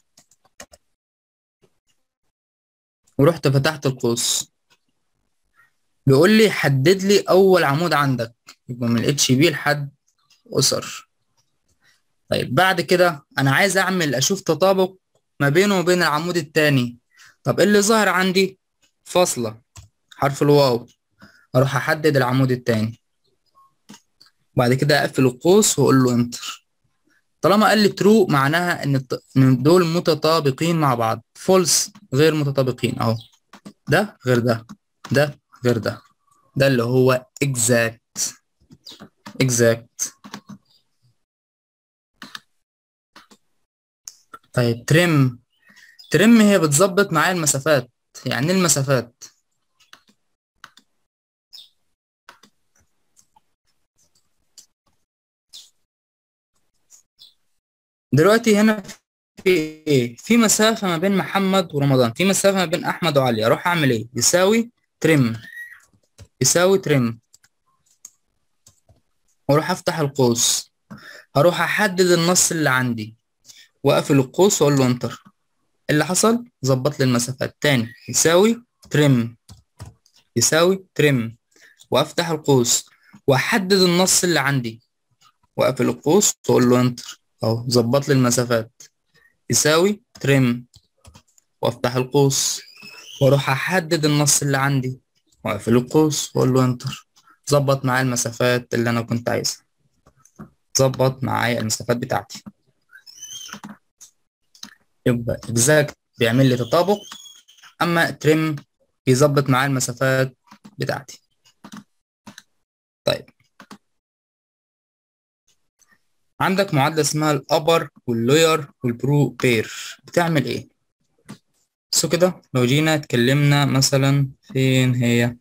Speaker 1: ورحت فتحت القوس بيقول لي حدد لي اول عمود عندك يبقى من الاتش بي لحد اسر طيب بعد كده انا عايز اعمل اشوف تطابق ما بينه وبين العمود التاني طب ايه اللي ظاهر عندي فاصلة حرف الواو اروح احدد العمود التاني بعد كده اقفل القوس واقول له انتر طالما قال لي ترو معناها ان ان دول متطابقين مع بعض فولس غير متطابقين اهو ده غير ده ده غير ده ده اللي هو exact exact طيب ترم ترم هي بتظبط معايا المسافات يعني ايه المسافات دلوقتي هنا في ايه في مسافة ما بين محمد ورمضان في مسافة ما بين احمد وعلي اروح اعمل ايه يساوي ترم يساوي ترم واروح افتح القوس هروح احدد النص اللي عندي واقفل القوس واقول له انتر اللي حصل ظبط لي المسافات تاني يساوي ترم يساوي ترم وافتح القوس واحدد النص اللي عندي واقفل القوس واقول له انتر اهو ظبط لي المسافات يساوي ترم وافتح القوس واروح احدد النص اللي عندي واقفل القوس واقول له انتر ظبط معايا المسافات اللي انا كنت عايزها ظبط معايا المسافات بتاعتي يبقى exact بيعمل لي تطابق اما ترم بيظبط معايا المسافات بتاعتي طيب عندك معادلة اسمها الأبر واللوير والبرو بير بتعمل إيه؟ سو كده لو جينا اتكلمنا مثلا فين هي؟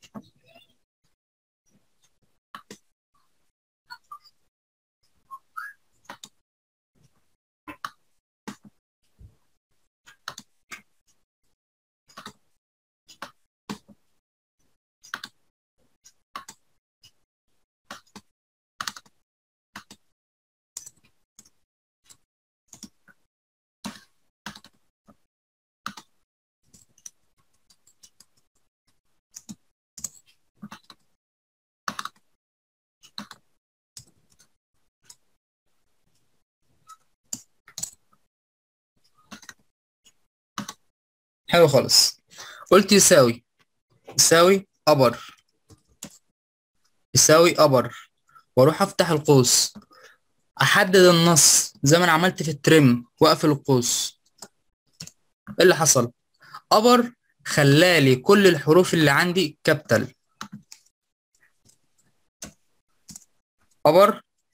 Speaker 1: حلو خالص قلت يساوي يساوي أبر يساوي أبر وأروح أفتح القوس أحدد النص زي ما أنا عملت في الترم وأقفل القوس إيه اللي حصل؟ أبر خلالي كل الحروف اللي عندي كابيتال أبر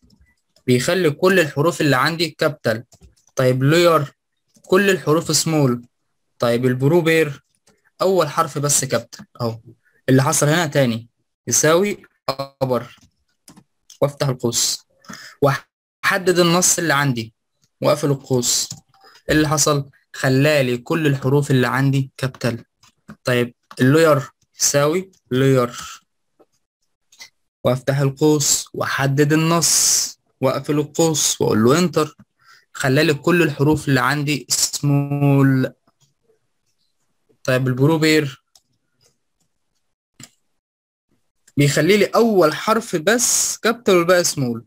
Speaker 1: بيخلي كل الحروف اللي عندي كابيتال طيب لوير كل الحروف سمول طيب البروبير اول حرف بس كابيتال اهو اللي حصل هنا تاني يساوي ابر وافتح القوس واحدد النص اللي عندي واقفل القوس اللي حصل خلالي كل الحروف اللي عندي كابيتال طيب اللوير يساوي لوير وافتح القوس واحدد النص واقفل القوس واقول له انتر خلالي كل الحروف اللي عندي سمول طيب البروبير بيخلي لي اول حرف بس كابيتال والباقي سمول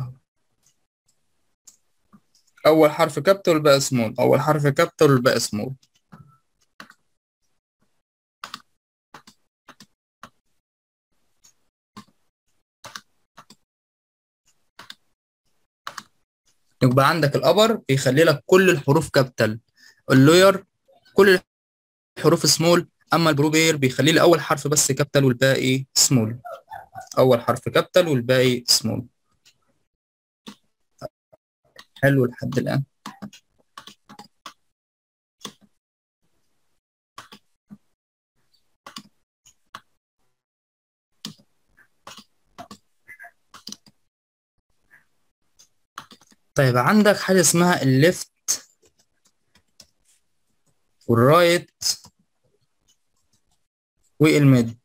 Speaker 1: اول حرف كابيتال والباقي سمول اول حرف كابيتال والباقي سمول يبقى عندك الابر بيخلي لك كل الحروف كابيتال اللوير كل الحروف سمول اما البروبير بيخلي لي اول حرف بس كابيتال والباقي سمول اول حرف كابيتال والباقي سمول حلو لحد الان طيب عندك حاجة اسمها الليفت والرايت والميد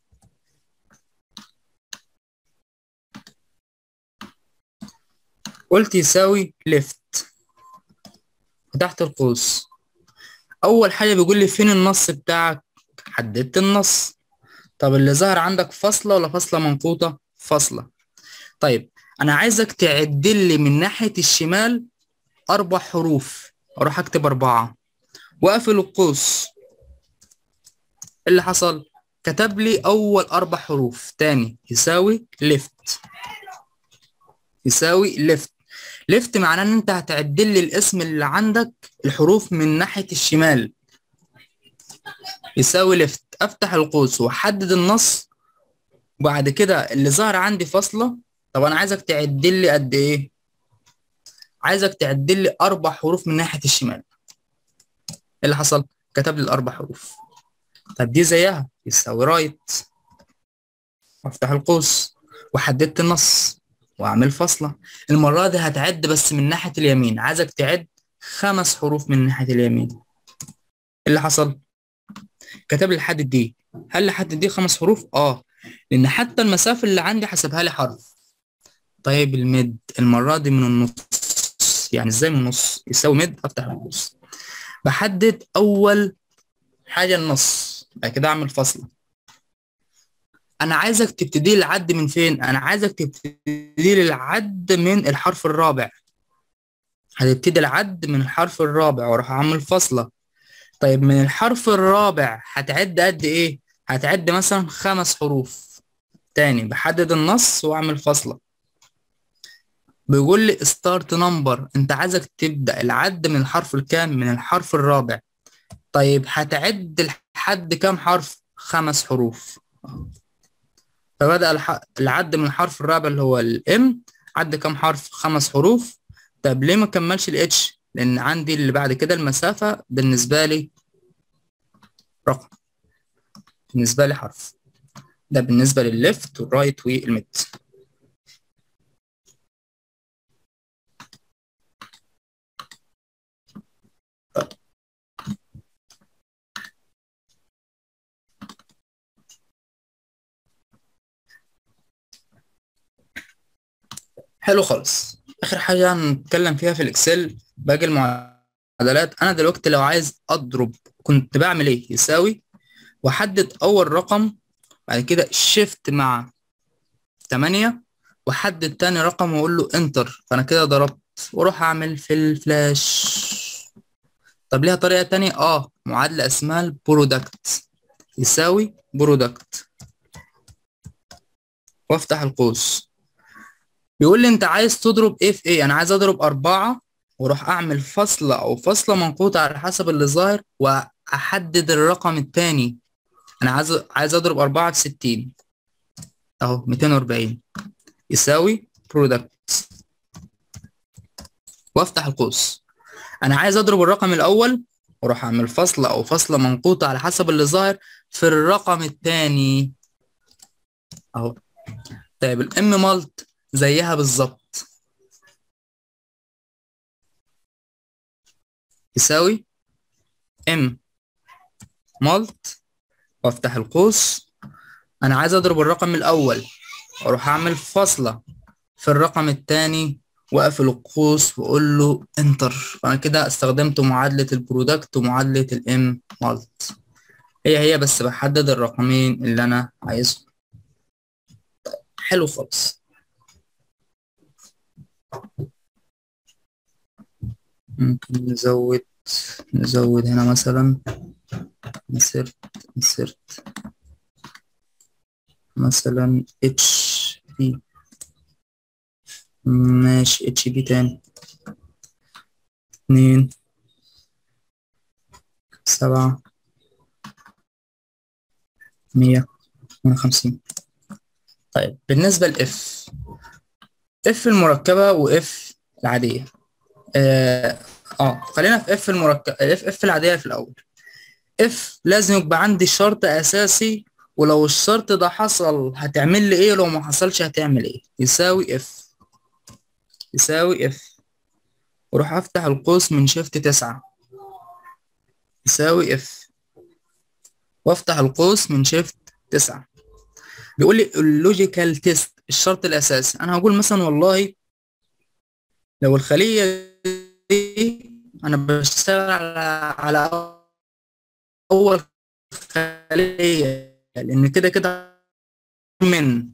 Speaker 1: قلت يساوي ليفت فتحت القوس أول حاجة بيقول لي فين النص بتاعك حددت النص طب اللي ظهر عندك فاصلة ولا فاصلة منقوطة فاصلة طيب أنا عايزك تعدل لي من ناحية الشمال أربع حروف أروح أكتب أربعة وأقفل القوس اللي حصل كتب لي أول أربع حروف تاني يساوي ليفت يساوي ليفت ليفت معناه ان انت هتعدل لي الاسم اللي عندك الحروف من ناحية الشمال يساوي ليفت افتح القوس واحدد النص وبعد كده اللي ظهر عندي فاصلة طب انا عايزك تعدل لي قد ايه عايزك تعدل لي اربع حروف من ناحية الشمال اللي حصل كتب لي الاربع حروف طب دي زيها يساوي رايت وافتح القوس وحددت النص واعمل فاصلة المرة دي هتعد بس من ناحية اليمين عايزك تعد خمس حروف من ناحية اليمين اللي حصل كتب لي لحد دي هل لحد دي خمس حروف اه لان حتى المسافة اللي عندي حسبها لي حرف طيب المد المرة دي من النص يعني ازاي من النص يساوي مد افتح القوس بحدد اول حاجة النص بعد كده اعمل فاصلة انا عايزك تبتدي العد من فين انا عايزك تبتدي العد من الحرف الرابع هتبتدي العد من الحرف الرابع واروح اعمل فاصلة طيب من الحرف الرابع هتعد قد ايه هتعد مثلا خمس حروف تاني بحدد النص واعمل فاصلة بيقول لي ستارت نمبر انت عايزك تبدأ العد من الحرف الكام من الحرف الرابع طيب هتعد لحد كام حرف خمس حروف فبدأ الح... العد من الحرف الرابع اللي هو الام عد كام حرف خمس حروف طب ليه ما كملش الاتش لان عندي اللي بعد كده المسافة بالنسبة لي رقم بالنسبة لي حرف ده بالنسبة للليفت والرايت والميد حلو خالص اخر حاجه هنتكلم فيها في الاكسل باقي المعادلات انا دلوقتي لو عايز اضرب كنت بعمل ايه يساوي واحدد اول رقم بعد كده شيفت مع 8 واحدد تاني رقم واقول له انتر فانا كده ضربت واروح اعمل في الفلاش طب ليها طريقه تانية اه معادله اسمها البرودكت يساوي برودكت وافتح القوس بيقول لي انت عايز تضرب ايه في ايه انا عايز اضرب اربعة واروح اعمل فاصلة او فاصلة منقوطة على حسب اللي ظاهر واحدد الرقم التاني انا عايز عايز اضرب اربعة في ستين اهو ميتين واربعين يساوي برودكت وافتح القوس انا عايز اضرب الرقم الاول واروح اعمل فاصلة او فاصلة منقوطة على حسب اللي ظاهر في الرقم التاني اهو طيب الام مالت زيها بالظبط يساوي ام مالت وافتح القوس انا عايز اضرب الرقم الاول واروح اعمل فاصلة في الرقم التاني واقفل القوس واقول له انتر فانا كده استخدمت معادلة البرودكت ومعادلة الام مالت هي هي بس بحدد الرقمين اللي انا عايزهم حلو خالص ممكن نزود نزود هنا مثلا insert insert مثلا اتش بي ماشي اتش بي تاني اتنين سبعة مية وخمسين طيب بالنسبة لإف إف المركبة وإف العادية آه, آه خلينا في إف المركبة إف إف العادية في الأول إف لازم يبقى عندي شرط أساسي ولو الشرط ده حصل هتعمل لي إيه ولو ما حصلش هتعمل إيه يساوي إف يساوي إف وأروح أفتح القوس من شيفت تسعة يساوي إف وأفتح القوس من شيفت تسعة بيقول لي اللوجيكال تيست الشرط الاساسي انا هقول مثلا والله لو الخليه دي انا بشتغل على على اول خليه لان كده كده من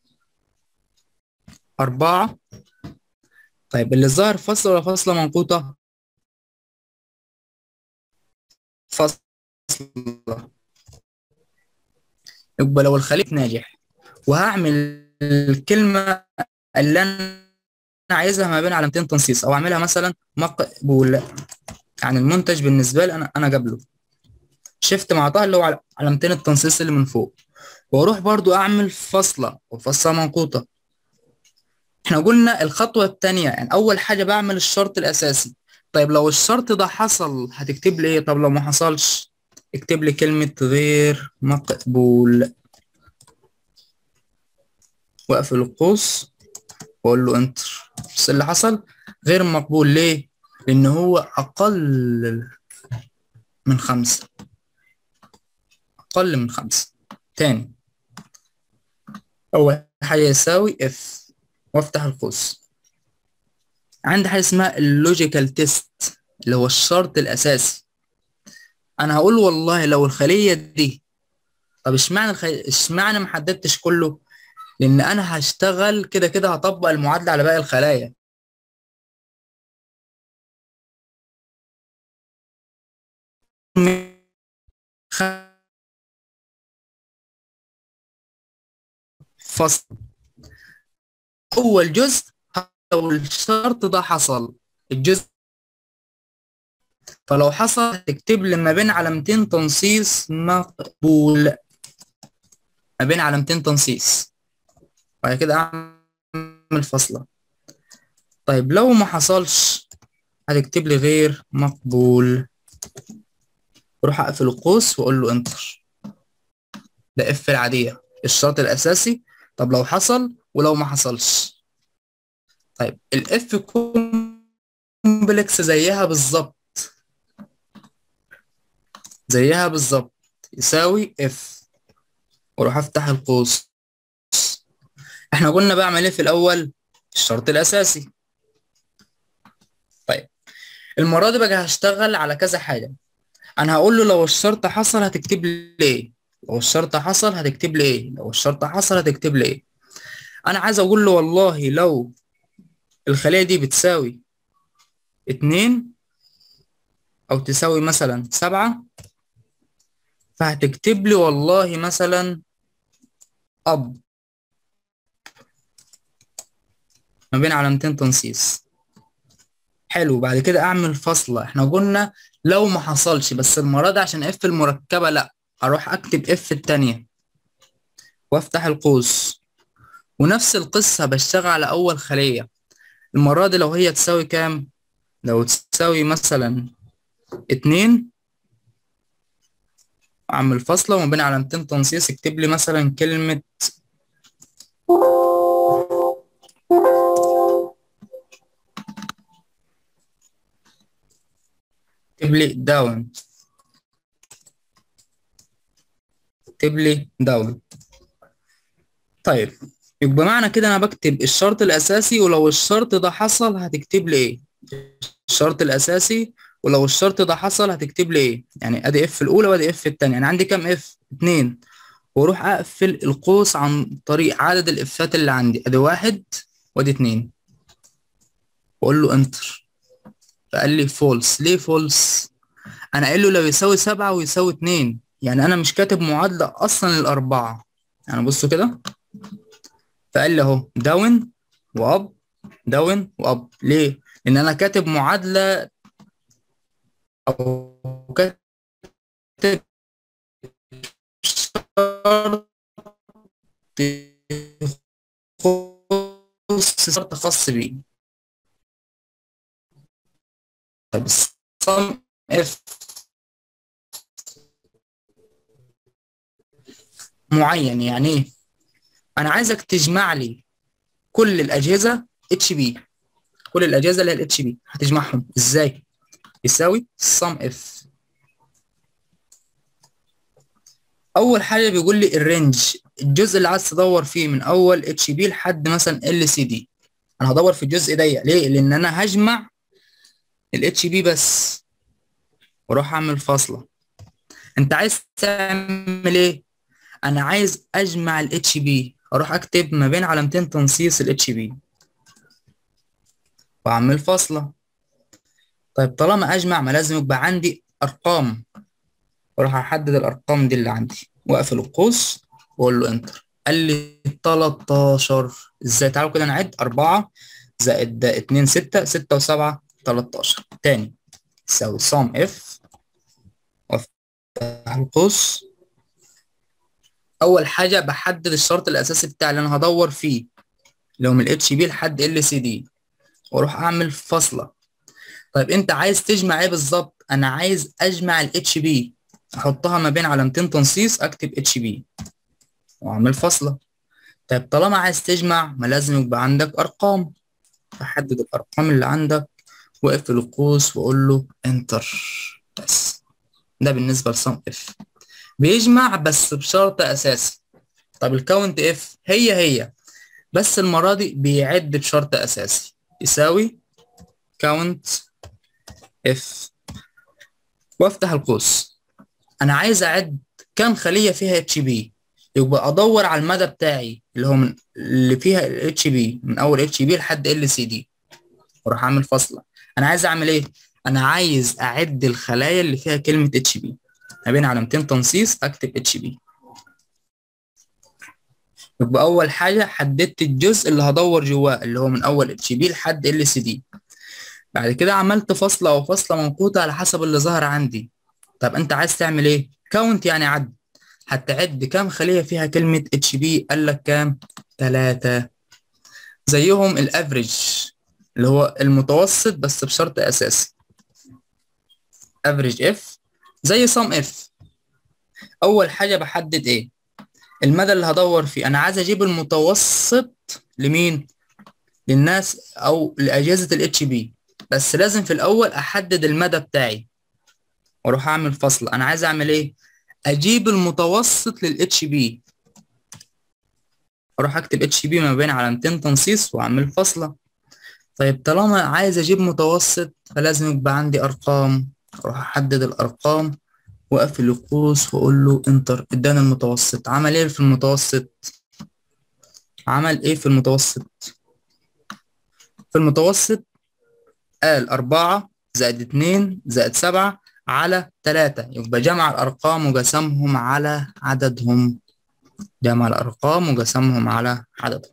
Speaker 1: أربعة طيب اللي ظاهر فصل ولا فاصلة منقوطة؟ فاصلة يبقى لو الخليط ناجح وهعمل الكلمة اللي أنا عايزها ما بين علامتين تنصيص أو أعملها مثلا مقبول يعني المنتج بالنسبة لي أنا أنا قبله شفت مع طه اللي هو علامتين التنصيص اللي من فوق وأروح برضو أعمل فاصلة وفاصلة منقوطة احنا قلنا الخطوة التانية يعني أول حاجة بعمل الشرط الأساسي طيب لو الشرط ده حصل هتكتب لي إيه طب لو ما حصلش اكتب لي كلمة غير مقبول واقفل القوس واقول له انتر بس اللي حصل غير مقبول ليه؟ لأن هو أقل من خمسة أقل من خمسة تاني أول حاجة يساوي اف وافتح القوس عندي حاجة اسمها اللوجيكال تيست اللي هو الشرط الأساسي انا هقول والله لو الخليه دي طب اشمعنى الخلية اشمعنى ما حددتش كله لان انا هشتغل كده كده هطبق المعادله على باقي الخلايا فصل اول جزء لو الشرط ده حصل الجزء فلو حصل تكتب لي ما بين علامتين تنصيص مقبول ما بين علامتين تنصيص بعد كده اعمل فاصلة طيب لو ما حصلش هتكتب لي غير مقبول اروح اقفل القوس واقول له انتر ده اف العادية الشرط الاساسي طب لو حصل ولو ما حصلش طيب الاف كومبلكس زيها بالظبط زيها بالظبط يساوي اف واروح افتح القوس احنا قلنا بعمل ايه في الاول الشرط الاساسي طيب المره دي بقى هشتغل على كذا حاجه انا هقول له لو الشرط حصل هتكتب لي ايه لو الشرط حصل هتكتب لي ايه لو الشرط حصل هتكتب لي ايه انا عايز اقول له والله لو الخليه دي بتساوي اتنين او تساوي مثلا سبعة فهتكتب لي والله مثلا اب ما بين علامتين تنصيص حلو بعد كده اعمل فاصلة احنا قلنا لو ما حصلش بس المرة دي عشان اف المركبة لا اروح اكتب اف التانية وافتح القوس ونفس القصة بشتغل على اول خلية المرة دي لو هي تساوي كام لو تساوي مثلا اتنين اعمل فاصلة وما بين علامتين تنصيص اكتب لي مثلا كلمة اكتب لي داون اكتب لي داون طيب يبقى معنى كده انا بكتب الشرط الاساسي ولو الشرط ده حصل هتكتب لي ايه الشرط الاساسي ولو الشرط ده حصل هتكتب لي ايه يعني ادي اف الاولى وادي اف الثانيه يعني عندي كام اف اتنين واروح اقفل القوس عن طريق عدد الافات اللي عندي ادي واحد وادي اتنين واقول له انتر فقال لي فولس ليه فولس انا قايل له لو يساوي سبعة ويساوي اتنين يعني انا مش كاتب معادلة اصلا للاربعة يعني بصوا كده فقال لي اهو داون واب داون واب ليه لان انا كاتب معادلة او كاتب شرط يخص شرط خاص بيه طب الصم اف معين يعني ايه انا عايزك تجمع لي كل الاجهزه اتش بي كل الاجهزه اللي هي الاتش بي هتجمعهم ازاي يساوي الصم اف اول حاجه بيقول لي الرينج الجزء اللي عايز تدور فيه من اول اتش بي لحد مثلا ال سي دي انا هدور في الجزء ده ليه لان انا هجمع الاتش بي بس واروح اعمل فاصله انت عايز تعمل ايه انا عايز اجمع الاتش بي اروح اكتب ما بين علامتين تنصيص الاتش بي واعمل فاصله طيب طالما اجمع ما لازم يبقى عندي ارقام واروح احدد الارقام دي اللي عندي واقفل القوس واقول له انتر قال لي 13 ازاي تعالوا كده نعد 4 زائد 2 6 6 و7 13 تاني يساوي صام اف وافتح القوس اول حاجه بحدد الشرط الاساسي بتاعي اللي انا هدور فيه اللي هو من الاتش بي لحد ال سي دي واروح اعمل فاصله طيب انت عايز تجمع ايه بالظبط انا عايز اجمع الاتش بي احطها ما بين علامتين تنصيص اكتب اتش بي واعمل فاصله طيب طالما عايز تجمع ما لازم يبقى عندك ارقام فحدد الارقام اللي عندك واقفل القوس واقول له انتر بس ده بالنسبه لصم اف بيجمع بس بشرط اساسي طب الكاونت اف هي هي بس المره دي بيعد بشرط اساسي يساوي كاونت اف وافتح القوس انا عايز اعد كام خليه فيها اتش بي يبقى ادور على المدى بتاعي اللي هو من اللي فيها الاتش بي من اول اتش بي لحد ال سي دي واروح اعمل فاصله انا عايز اعمل ايه انا عايز اعد الخلايا اللي فيها كلمه اتش بي ما بين علامتين تنصيص اكتب اتش بي يبقى اول حاجه حددت الجزء اللي هدور جواه اللي هو من اول اتش بي لحد ال سي دي بعد كده عملت فاصله او فاصله منقوطه على حسب اللي ظهر عندي طب انت عايز تعمل ايه كاونت يعني عد هتعد كام خليه فيها كلمه اتش بي قال لك كام ثلاثة زيهم الافريج اللي هو المتوسط بس بشرط اساسي افريج اف زي صم اف اول حاجه بحدد ايه المدى اللي هدور فيه انا عايز اجيب المتوسط لمين للناس او لاجهزه الاتش بي بس لازم في الاول احدد المدى بتاعي واروح اعمل فصل انا عايز اعمل ايه اجيب المتوسط للاتش بي اروح اكتب اتش بي ما بين علامتين تنصيص واعمل فاصله طيب طالما عايز اجيب متوسط فلازم يبقى عندي ارقام اروح احدد الارقام واقفل القوس واقول له انتر اداني المتوسط عمل ايه في المتوسط عمل ايه في المتوسط في المتوسط قال أربعة زائد اتنين زائد سبعة على تلاتة يبقى جمع الأرقام وقسمهم على عددهم جمع الأرقام وقسمهم على عددهم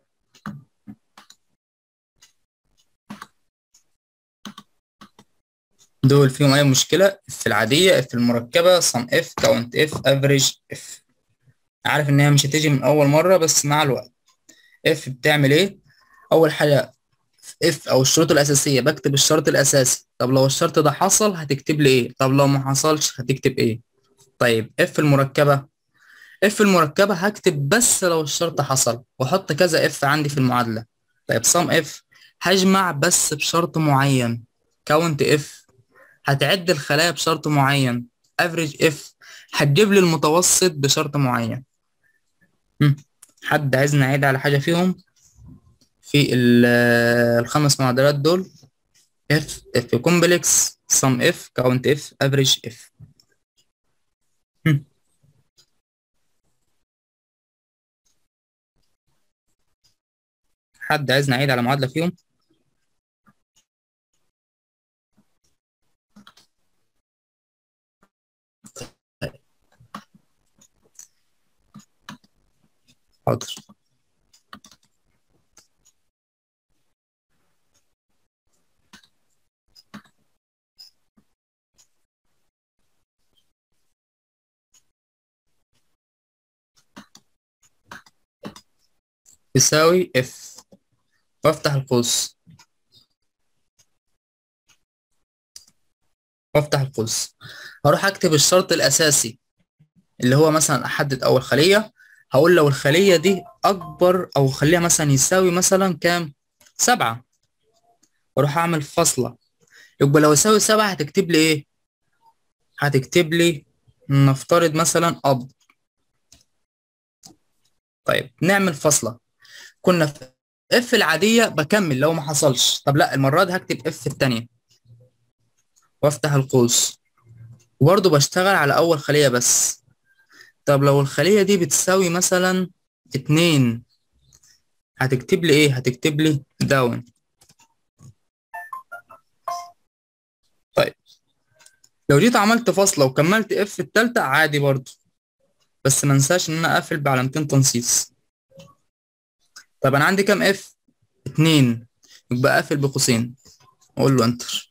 Speaker 1: دول فيهم أي مشكلة في العادية في المركبة sum f count f average f عارف إن هي مش هتيجي من أول مرة بس مع الوقت f بتعمل إيه؟ أول حاجة اف او الشروط الاساسيه بكتب الشرط الاساسي طب لو الشرط ده حصل هتكتب لي ايه طب لو ما حصلش هتكتب ايه طيب اف المركبه اف المركبه هكتب بس لو الشرط حصل واحط كذا اف عندي في المعادله طيب صم اف هجمع بس بشرط معين كاونت اف هتعد الخلايا بشرط معين افريج اف هتجيب لي المتوسط بشرط معين مم. حد عايز نعيد على حاجه فيهم في الخمس معادلات دول اف اف كومبلكس sum اف كاونت اف افريج اف حد عايز نعيد على معادلة فيهم حاضر يساوي اف وافتح القوس وافتح القوس هروح اكتب الشرط الاساسي اللي هو مثلا احدد اول خلية هقول لو الخلية دي اكبر او خليها مثلا يساوي مثلا كام سبعة واروح اعمل فاصلة يبقى لو يساوي سبعة هتكتب لي ايه هتكتب لي نفترض مثلا اب طيب نعمل فاصلة كنا في اف العادية بكمل لو ما حصلش طب لا المرة دي هكتب اف التانية وافتح القوس وبرضه بشتغل على اول خلية بس طب لو الخلية دي بتساوي مثلا اتنين هتكتب لي ايه هتكتب لي داون طيب لو جيت عملت فاصلة وكملت اف التالتة عادي برضه بس ما انساش ان انا اقفل بعلامتين تنصيص طب انا عندي كام اف اتنين يبقى اقفل بقوسين اقول له انتر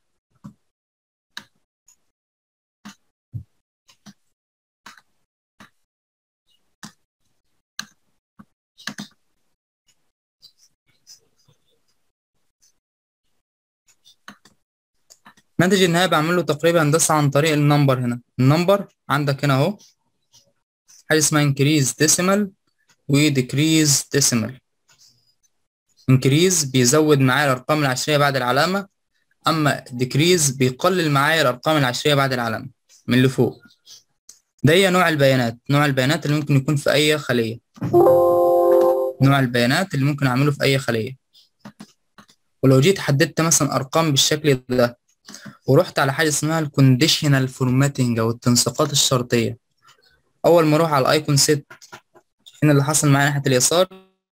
Speaker 1: ناتج النهائي بعمل له تقريبا هندسة عن طريق النمبر هنا النمبر عندك هنا اهو حاجة اسمها increase decimal و decrease decimal increase بيزود معايا الأرقام العشرية بعد العلامة أما decrease بيقلل معايا الأرقام العشرية بعد العلامة من اللي فوق ده هي نوع البيانات نوع البيانات اللي ممكن يكون في أي خلية نوع البيانات اللي ممكن أعمله في أي خلية ولو جيت حددت مثلا أرقام بالشكل ده ورحت على حاجة اسمها الكونديشنال فورماتنج أو التنسيقات الشرطية أول ما أروح على الأيكون سيت هنا اللي حصل معايا ناحية اليسار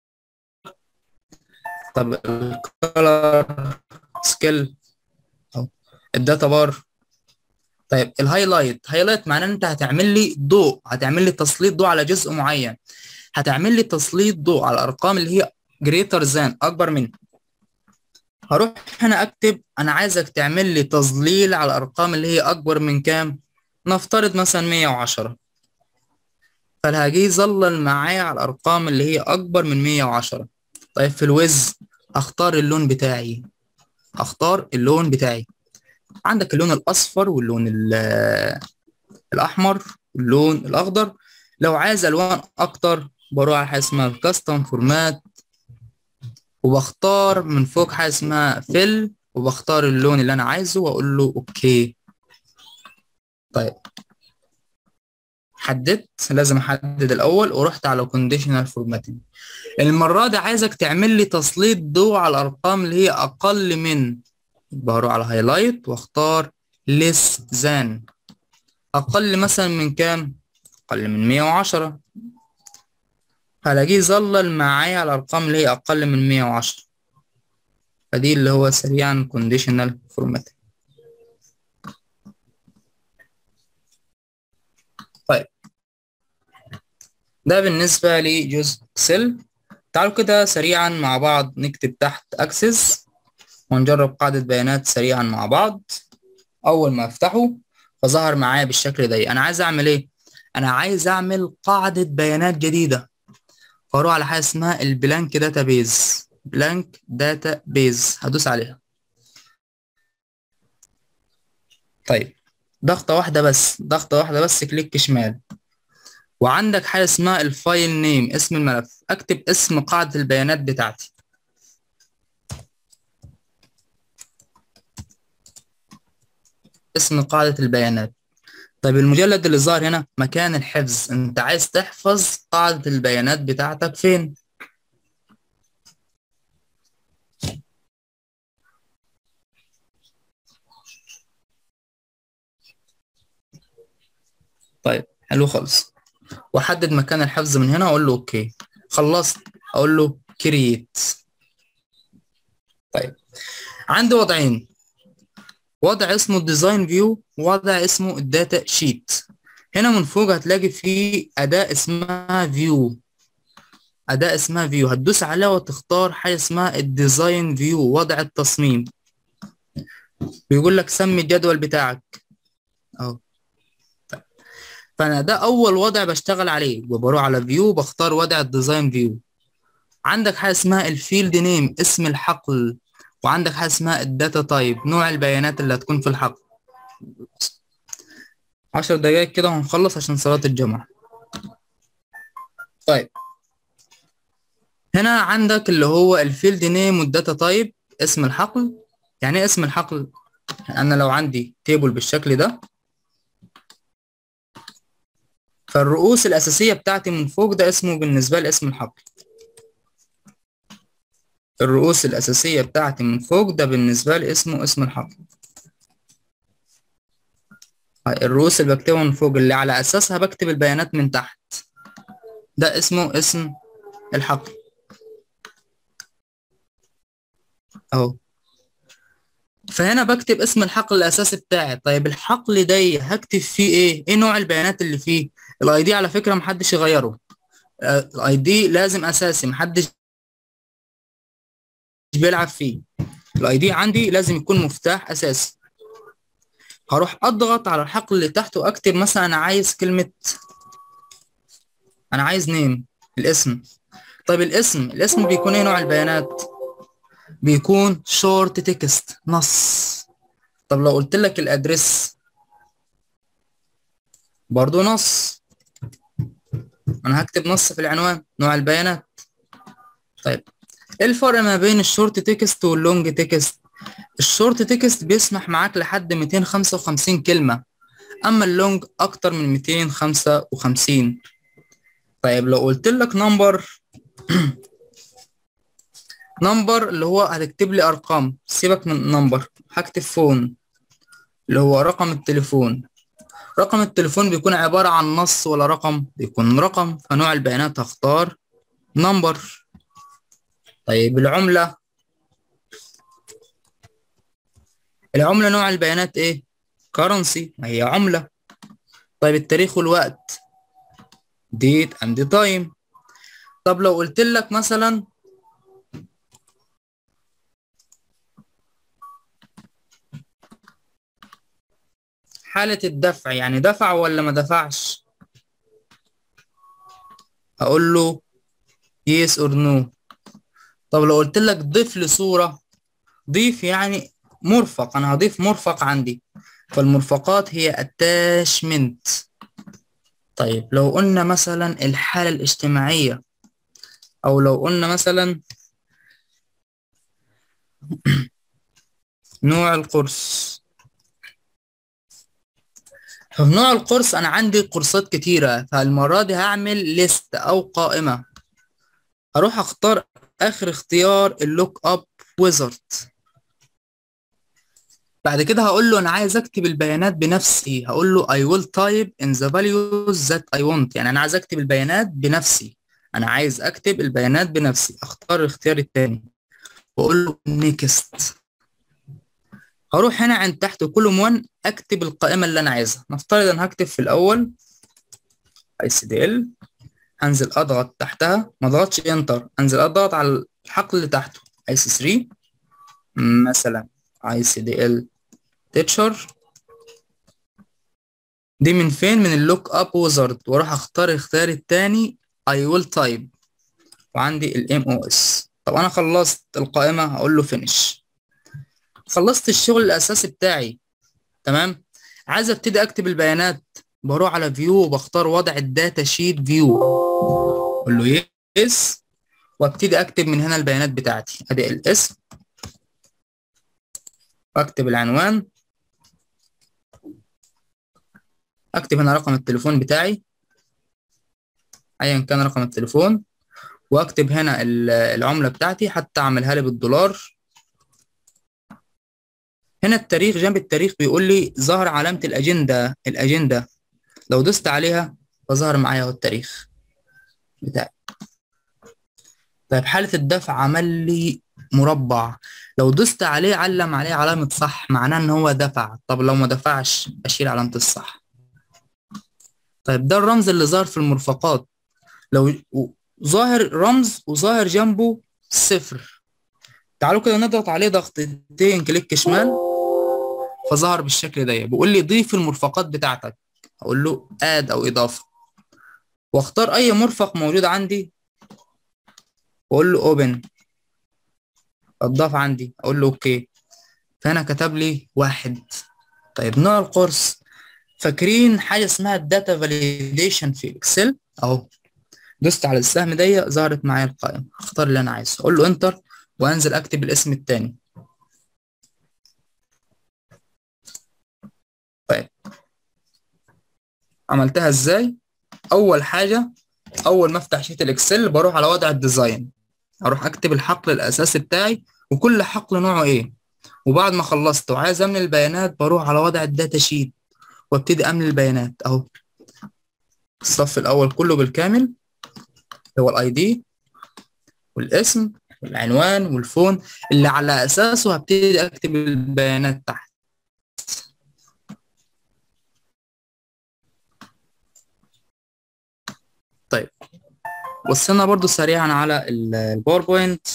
Speaker 1: طب الكولر سكيل أو الداتا بار طيب الهايلايت هايلايت معناه ان انت هتعمل لي ضوء هتعمل لي تسليط ضوء على جزء معين هتعمل لي تسليط ضوء على الارقام اللي هي greater than اكبر من هروح هنا اكتب انا عايزك تعمل لي تظليل على الارقام اللي هي اكبر من كام نفترض مثلا 110 فهاجي يظلل معايا على الارقام اللي هي اكبر من 110 طيب في الوز اختار اللون بتاعي اختار اللون بتاعي عندك اللون الاصفر واللون الاحمر واللون الاخضر لو عايز الوان اكتر بروح على حاجه اسمها الكاستم فورمات وبختار من فوق حاجه اسمها فيل وبختار اللون اللي انا عايزه واقول له اوكي طيب حددت لازم احدد الاول ورحت على conditional formatting المره دي عايزك تعمل لي تسليط ضوء على الارقام اللي هي اقل من بروح على هايلايت واختار less than اقل مثلا من كام اقل من 110 هلاقيه ظلل معايا على الارقام اللي هي اقل من 110 فدي اللي هو سريعا conditional formatting طيب ده بالنسبة لجزء اكسل تعالوا كده سريعا مع بعض نكتب تحت اكسس ونجرب قاعدة بيانات سريعا مع بعض اول ما افتحه فظهر معايا بالشكل ده انا عايز اعمل ايه انا عايز اعمل قاعدة بيانات جديدة فاروح على حاجة اسمها البلانك داتابيز بلانك داتا بيز هدوس عليها طيب ضغطة واحدة بس ضغطة واحدة بس كليك شمال وعندك حاجة اسمها الفايل نيم اسم الملف اكتب اسم قاعدة البيانات بتاعتي اسم قاعدة البيانات طيب المجلد اللي ظاهر هنا مكان الحفظ انت عايز تحفظ قاعدة البيانات بتاعتك فين طيب حلو خالص واحدد مكان الحفظ من هنا اقول له اوكي خلصت اقول له كرييت طيب عندي وضعين وضع اسمه الديزاين فيو ووضع اسمه الداتا شيت هنا من فوق هتلاقي في أداة اسمها فيو أداة اسمها فيو هتدوس عليها وتختار حاجة اسمها الديزاين فيو وضع التصميم بيقول لك سمي الجدول بتاعك اهو فانا ده اول وضع بشتغل عليه وبروح على فيو بختار وضع الديزاين فيو عندك حاجه اسمها الفيلد نيم اسم الحقل وعندك حاجه اسمها الداتا تايب نوع البيانات اللي هتكون في الحقل عشر دقايق كده وهنخلص عشان صلاة الجمعة طيب هنا عندك اللي هو الفيلد نيم والداتا تايب اسم الحقل يعني ايه اسم الحقل انا لو عندي تيبل بالشكل ده فالرؤوس الأساسية بتاعتي من فوق ده اسمه بالنسبة لي اسم الحقل الرؤوس الأساسية بتاعتي من فوق ده بالنسبة لي اسمه اسم الحقل الرؤوس اللي بكتبها من فوق اللي على أساسها بكتب البيانات من تحت ده اسمه اسم الحقل أهو فهنا بكتب اسم الحقل الأساسي بتاعي طيب الحقل ده هكتب فيه إيه؟ إيه نوع البيانات اللي فيه؟ الاي دي على فكره محدش يغيره الاي دي لازم اساسي محدش بيلعب فيه الاي دي عندي لازم يكون مفتاح اساسي هروح اضغط على الحقل اللي تحته واكتب مثلا انا عايز كلمه انا عايز نيم الاسم طيب الاسم الاسم بيكون ايه نوع البيانات بيكون شورت تكست نص طب لو قلت لك الادرس برضو نص انا هكتب نص في العنوان نوع البيانات طيب ايه الفرق ما بين الشورت تكست واللونج تكست الشورت تكست بيسمح معاك لحد 255 كلمة اما اللونج اكتر من 255 طيب لو قلت لك نمبر نمبر اللي هو هتكتب لي ارقام سيبك من نمبر هكتب فون اللي هو رقم التليفون رقم التليفون بيكون عبارة عن نص ولا رقم بيكون رقم فنوع البيانات هختار نمبر طيب العملة العملة نوع البيانات ايه كرنسي هي عملة طيب التاريخ والوقت date and time طب لو قلت لك مثلا حالة الدفع يعني دفع ولا ما دفعش هقول له yes or no طب لو قلت لك ضيف لي صورة ضيف يعني مرفق انا هضيف مرفق عندي فالمرفقات هي attachment طيب لو قلنا مثلا الحالة الاجتماعية او لو قلنا مثلا نوع القرص في نوع القرص انا عندي قرصات كتيرة فالمرة دي هعمل ليست او قائمة هروح اختار اخر اختيار اللوك اب ويزرد بعد كده هقول له انا عايز اكتب البيانات بنفسي هقول له I will type in the values that I want يعني انا عايز اكتب البيانات بنفسي انا عايز اكتب البيانات بنفسي اختار الاختيار التاني واقول له next هروح هنا عند تحت كولوم 1 اكتب القائمه اللي انا عايزها نفترض انا هكتب في الاول ICDL هنزل اضغط تحتها ما اضغطش انتر انزل اضغط على الحقل اللي تحته IC3 مثلا ICDL teacher دي من فين من اللوك اب ويزارد واروح اختار الاختيار التاني I will type وعندي الام او اس طب انا خلصت القائمة هقول له فينيش خلصت الشغل الاساسي بتاعي تمام عايز ابتدي اكتب البيانات بروح على فيو وبختار وضع الداتا شيت فيو اقول له يس وابتدي اكتب من هنا البيانات بتاعتي ادي الاسم واكتب العنوان اكتب هنا رقم التليفون بتاعي ايا كان رقم التليفون واكتب هنا العملة بتاعتي حتى اعملها لي بالدولار هنا التاريخ جنب التاريخ بيقول لي ظهر علامة الأجندة الأجندة لو دوست عليها فظهر معايا اهو التاريخ بتاعي طيب حالة الدفع عمل لي مربع لو دوست عليه علم عليه علامة صح معناه ان هو دفع طب لو ما دفعش اشيل علامة الصح طيب ده الرمز اللي ظهر في المرفقات لو ظاهر رمز وظاهر جنبه صفر تعالوا كده نضغط عليه ضغطتين كليك شمال فظهر بالشكل ده بيقول لي ضيف المرفقات بتاعتك اقول له اد او اضافه واختار اي مرفق موجود عندي واقول له اوبن اضاف عندي اقول له اوكي فهنا كتب لي واحد طيب نوع القرص فاكرين حاجه اسمها الداتا فاليديشن في اكسل اهو دوست على السهم دي ظهرت معايا القائمه اختار اللي انا عايزه اقول له انتر وانزل اكتب الاسم التاني طيب عملتها ازاي اول حاجه اول ما افتح شيت الاكسل بروح على وضع الديزاين اروح اكتب الحقل الاساسي بتاعي وكل حقل نوعه ايه وبعد ما خلصت وعايز املى البيانات بروح على وضع الداتا شيت وابتدي املى البيانات اهو الصف الاول كله بالكامل هو الاي دي والاسم والعنوان والفون اللي على اساسه هبتدي اكتب البيانات تحت طيب بصينا برضو سريعا على الباوربوينت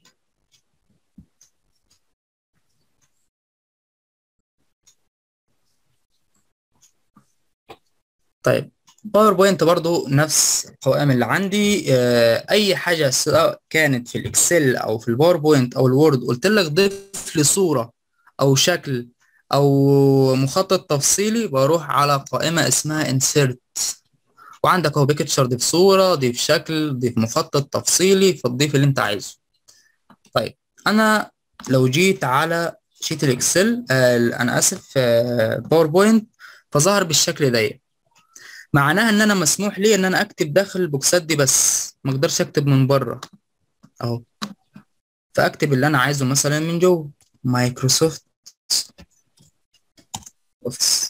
Speaker 1: طيب باوربوينت برضو نفس القوائم اللي عندي اي حاجه سواء كانت في الاكسل او في الباوربوينت او الوورد قلت لك ضيف لي صوره او شكل او مخطط تفصيلي بروح على قائمه اسمها انسيرت وعندك اهو بيكتشر ضيف صوره ضيف شكل ضيف مخطط تفصيلي فتضيف اللي انت عايزه طيب انا لو جيت على شيت الاكسل آه انا اسف آه باوربوينت فظهر بالشكل ده معناها ان انا مسموح لي ان انا اكتب داخل البوكسات دي بس ما اقدرش اكتب من بره اهو فاكتب اللي انا عايزه مثلا من جوه مايكروسوفت اوفيس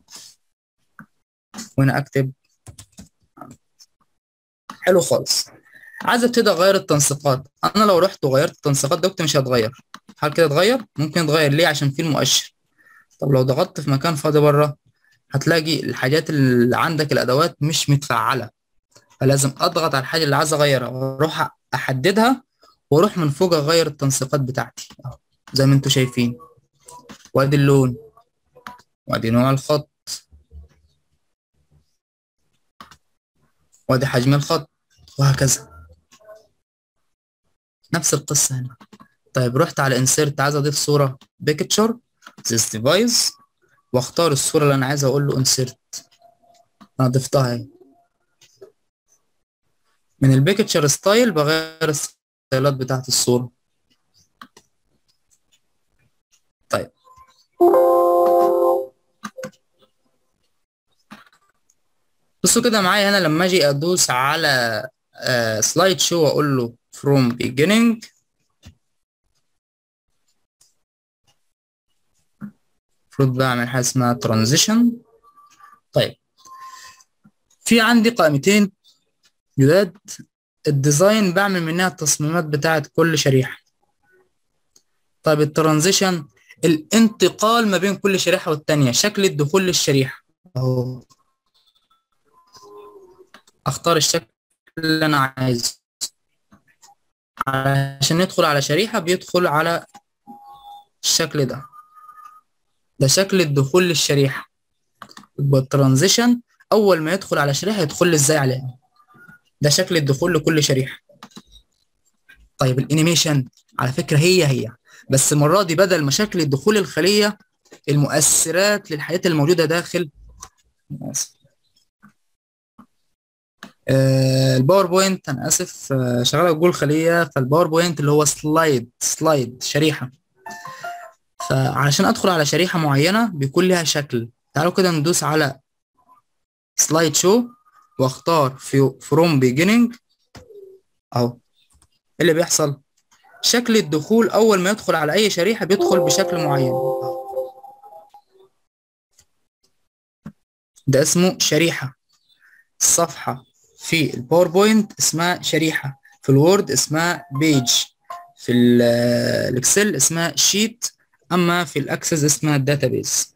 Speaker 1: وهنا اكتب حلو خالص عايز ابتدي اغير التنسيقات انا لو رحت وغيرت التنسيقات دكتور مش هتغير هل كده اتغير ممكن يتغير ليه عشان في المؤشر طب لو ضغطت في مكان فاضي بره هتلاقي الحاجات اللي عندك الادوات مش متفعله فلازم اضغط على الحاجه اللي عايز اغيرها واروح احددها واروح من فوق اغير التنسيقات بتاعتي زي ما انتم شايفين وادي اللون وادي نوع الخط وادي حجم الخط وهكذا نفس القصة هنا طيب رحت على insert عايز اضيف صورة picture this device واختار الصورة اللي انا عايز اقول له insert انا ضفتها اهي من البيكتشر ستايل بغير الستايلات بتاعت الصورة طيب بصوا كده معايا هنا لما اجي ادوس على سلايد شو واقول له from beginning المفروض بعمل حاجه اسمها transition طيب في عندي قائمتين جداد الديزاين بعمل منها التصميمات بتاعت كل شريحه طيب الترانزيشن الانتقال ما بين كل شريحه والتانيه شكل الدخول للشريحه اهو اختار الشكل اللي انا عايزه عشان يدخل على شريحة بيدخل على الشكل ده ده شكل الدخول للشريحة يبقى الترانزيشن اول ما يدخل على شريحة يدخل ازاي عليها ده شكل الدخول لكل شريحة طيب الانيميشن على فكرة هي هي بس المرة دي بدل مشاكل الدخول الخلية المؤثرات للحياة الموجودة داخل آسف. آه الباوربوينت انا اسف آه شغاله جوه الخليه فالباوربوينت اللي هو سلايد سلايد شريحه فعلشان ادخل على شريحه معينه بيكون لها شكل تعالوا كده ندوس على سلايد شو واختار في فروم بيجيننج اهو ايه اللي بيحصل شكل الدخول اول ما يدخل على اي شريحه بيدخل بشكل معين ده اسمه شريحه الصفحه في الباوربوينت اسمها شريحه في الوورد اسمها بيج في الاكسل اسمها شيت اما في الاكسس اسمها الداتابيس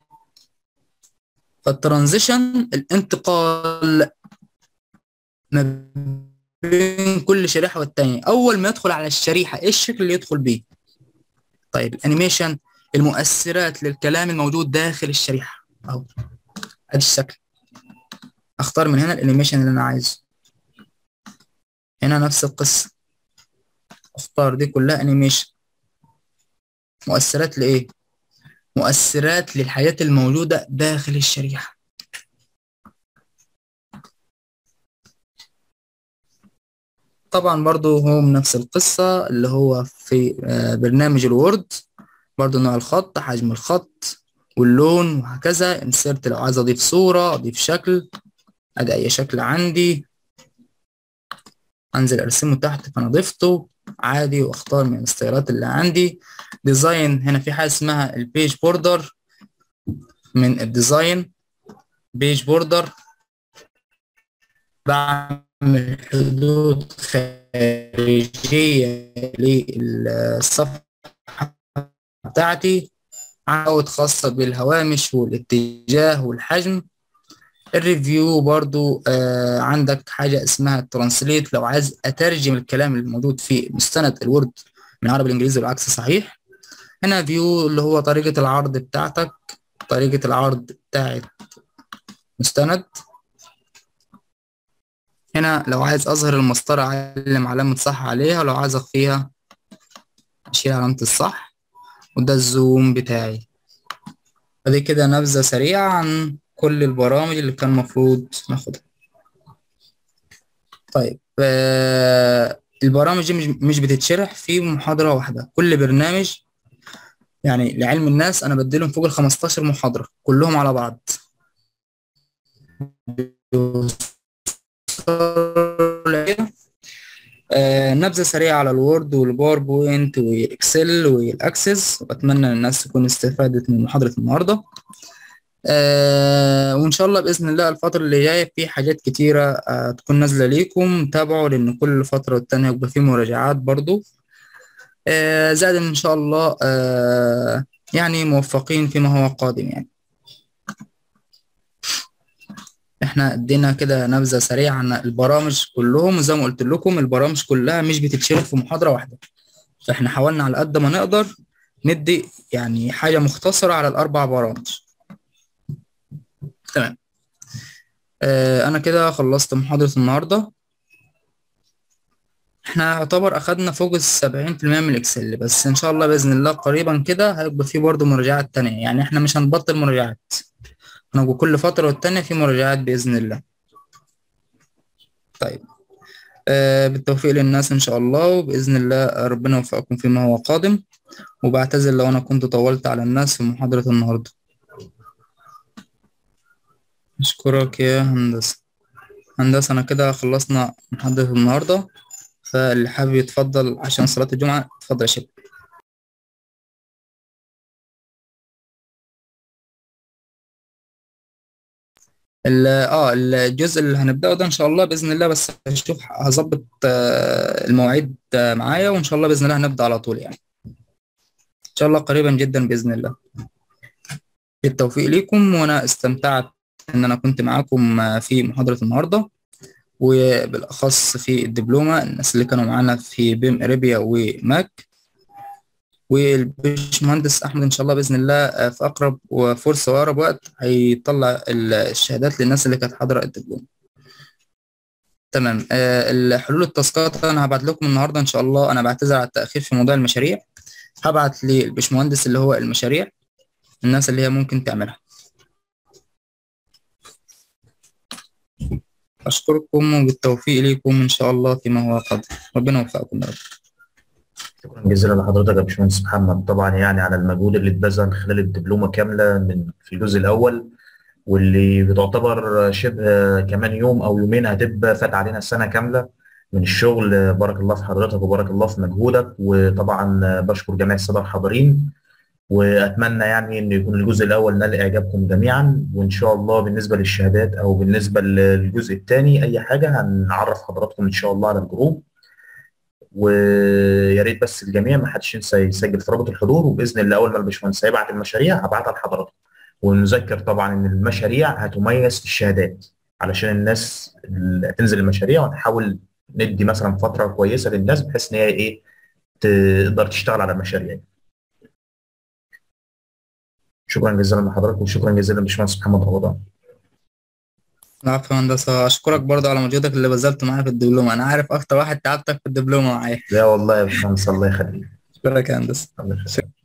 Speaker 1: فالترانزيشن الانتقال ما بين كل شريحه والتانية اول ما يدخل على الشريحه ايه الشكل اللي يدخل بيه طيب الانيميشن المؤثرات للكلام الموجود داخل الشريحه اهو ادي الشكل اختار من هنا الانيميشن اللي انا عايزه هنا نفس القصه اختار دي كلها انيميشن مؤثرات لايه مؤثرات للحياة الموجودة داخل الشريحة طبعا برضو هو نفس القصة اللي هو في برنامج الوورد برضو نوع الخط حجم الخط واللون وهكذا انسرت لو عايز اضيف صورة اضيف شكل ادي اي شكل عندي انزل ارسمه تحت فانا ضفته عادي واختار من الاختيارات اللي عندي ديزاين هنا في حاجه اسمها البيج بوردر من الديزاين بيج بوردر بعمل حدود خارجيه للصفحه بتاعتي عاود خاصه بالهوامش والاتجاه والحجم الريفيو برضو آه عندك حاجة اسمها ترانسليت لو عايز أترجم الكلام الموجود في مستند الوورد من عربي الإنجليزي والعكس صحيح هنا فيو اللي هو طريقة العرض بتاعتك طريقة العرض بتاعت مستند هنا لو عايز أظهر المسطرة أعلم علامة صح عليها ولو عايز أخفيها أشيل علامة الصح وده الزوم بتاعي ادي كده نبذة سريعة عن كل البرامج اللي كان المفروض ناخدها طيب آه البرامج دي مش مش بتتشرح في محاضرة واحدة كل برنامج يعني لعلم الناس أنا بديلهم فوق ال 15 محاضرة كلهم على بعض آه نبذة سريعة على الوورد والباوربوينت والإكسل والأكسس وأتمنى الناس تكون استفادت من محاضرة النهاردة آه وإن شاء الله بإذن الله الفترة اللي جاية في حاجات كتيرة آه تكون نازلة ليكم تابعوا لأن كل فترة والتانية يبقى في مراجعات برضو آه زائد إن شاء الله آه يعني موفقين فيما هو قادم يعني احنا ادينا كده نبذة سريعة عن البرامج كلهم وزي ما قلت لكم البرامج كلها مش بتتشرح في محاضرة واحدة فاحنا حاولنا على قد ما نقدر ندي يعني حاجة مختصرة على الأربع برامج تمام آه أنا كده خلصت محاضرة النهاردة احنا يعتبر أخدنا فوق السبعين في المية من الإكسل بس إن شاء الله بإذن الله قريبا كده هيبقى في برضه مراجعات تانية يعني احنا مش هنبطل مراجعات هنبقى كل فترة والتانية في مراجعات بإذن الله طيب آه بالتوفيق للناس إن شاء الله وبإذن الله ربنا يوفقكم فيما هو قادم وبعتذر لو أنا كنت طولت على الناس في محاضرة النهاردة أشكرك يا هندسة هندسة أنا كده خلصنا محاضرة النهاردة فاللي حابب يتفضل عشان صلاة الجمعة اتفضل يا شباب اه الجزء اللي هنبدأه ده ان شاء الله باذن الله بس هشوف هظبط المواعيد معايا وان شاء الله باذن الله هنبدأ على طول يعني ان شاء الله قريبا جدا باذن الله بالتوفيق ليكم وانا استمتعت ان انا كنت معاكم في محاضرة النهاردة وبالاخص في الدبلومة الناس اللي كانوا معانا في بيم اريبيا وماك والباشمهندس احمد ان شاء الله باذن الله في اقرب وفرصه واقرب وقت هيطلع الشهادات للناس اللي كانت حاضره الدبلوم تمام آه، الحلول التاسكات انا هبعت لكم النهارده ان شاء الله انا بعتذر على التاخير في موضوع المشاريع هبعت للبشمهندس اللي هو المشاريع الناس اللي هي ممكن تعملها اشكركم وبالتوفيق ليكم ان شاء الله فيما هو قادر ربنا يوفقكم يا رب
Speaker 2: شكرا جزيلا لحضرتك يا باشمهندس محمد طبعا يعني على المجهود اللي اتبذل خلال الدبلومه كامله من في الجزء الاول واللي بتعتبر شبه كمان يوم او يومين هتبقى فات علينا السنه كامله من الشغل بارك الله في حضرتك وبارك الله في مجهودك وطبعا بشكر جميع الساده الحاضرين واتمنى يعني ان يكون الجزء الاول نال اعجابكم جميعا وان شاء الله بالنسبه للشهادات او بالنسبه للجزء الثاني اي حاجه هنعرف حضراتكم ان شاء الله على الجروب ويا ريت بس الجميع ما حدش ينسى يسجل في رابط الحضور وباذن الله اول ما الباشمهندس هيبعت المشاريع هبعتها لحضراتكم ونذكر طبعا ان المشاريع هتميز في الشهادات علشان الناس اللي هتنزل المشاريع ونحاول ندي مثلا فتره كويسه للناس بحيث ان هي ايه تقدر تشتغل على المشاريع شكرا جزيلا لحضرتك وشكرا جزيلا للباشمهندس محمد رمضان
Speaker 1: العفو يا هندسة أشكرك برضه على مجهودك اللي بذلته معايا في الدبلومة أنا عارف أكتر واحد تعبتك في الدبلومة معايا
Speaker 2: لا والله يا باشمهندس الله يخليك
Speaker 1: أشكرك يا هندسة
Speaker 2: الله يخليك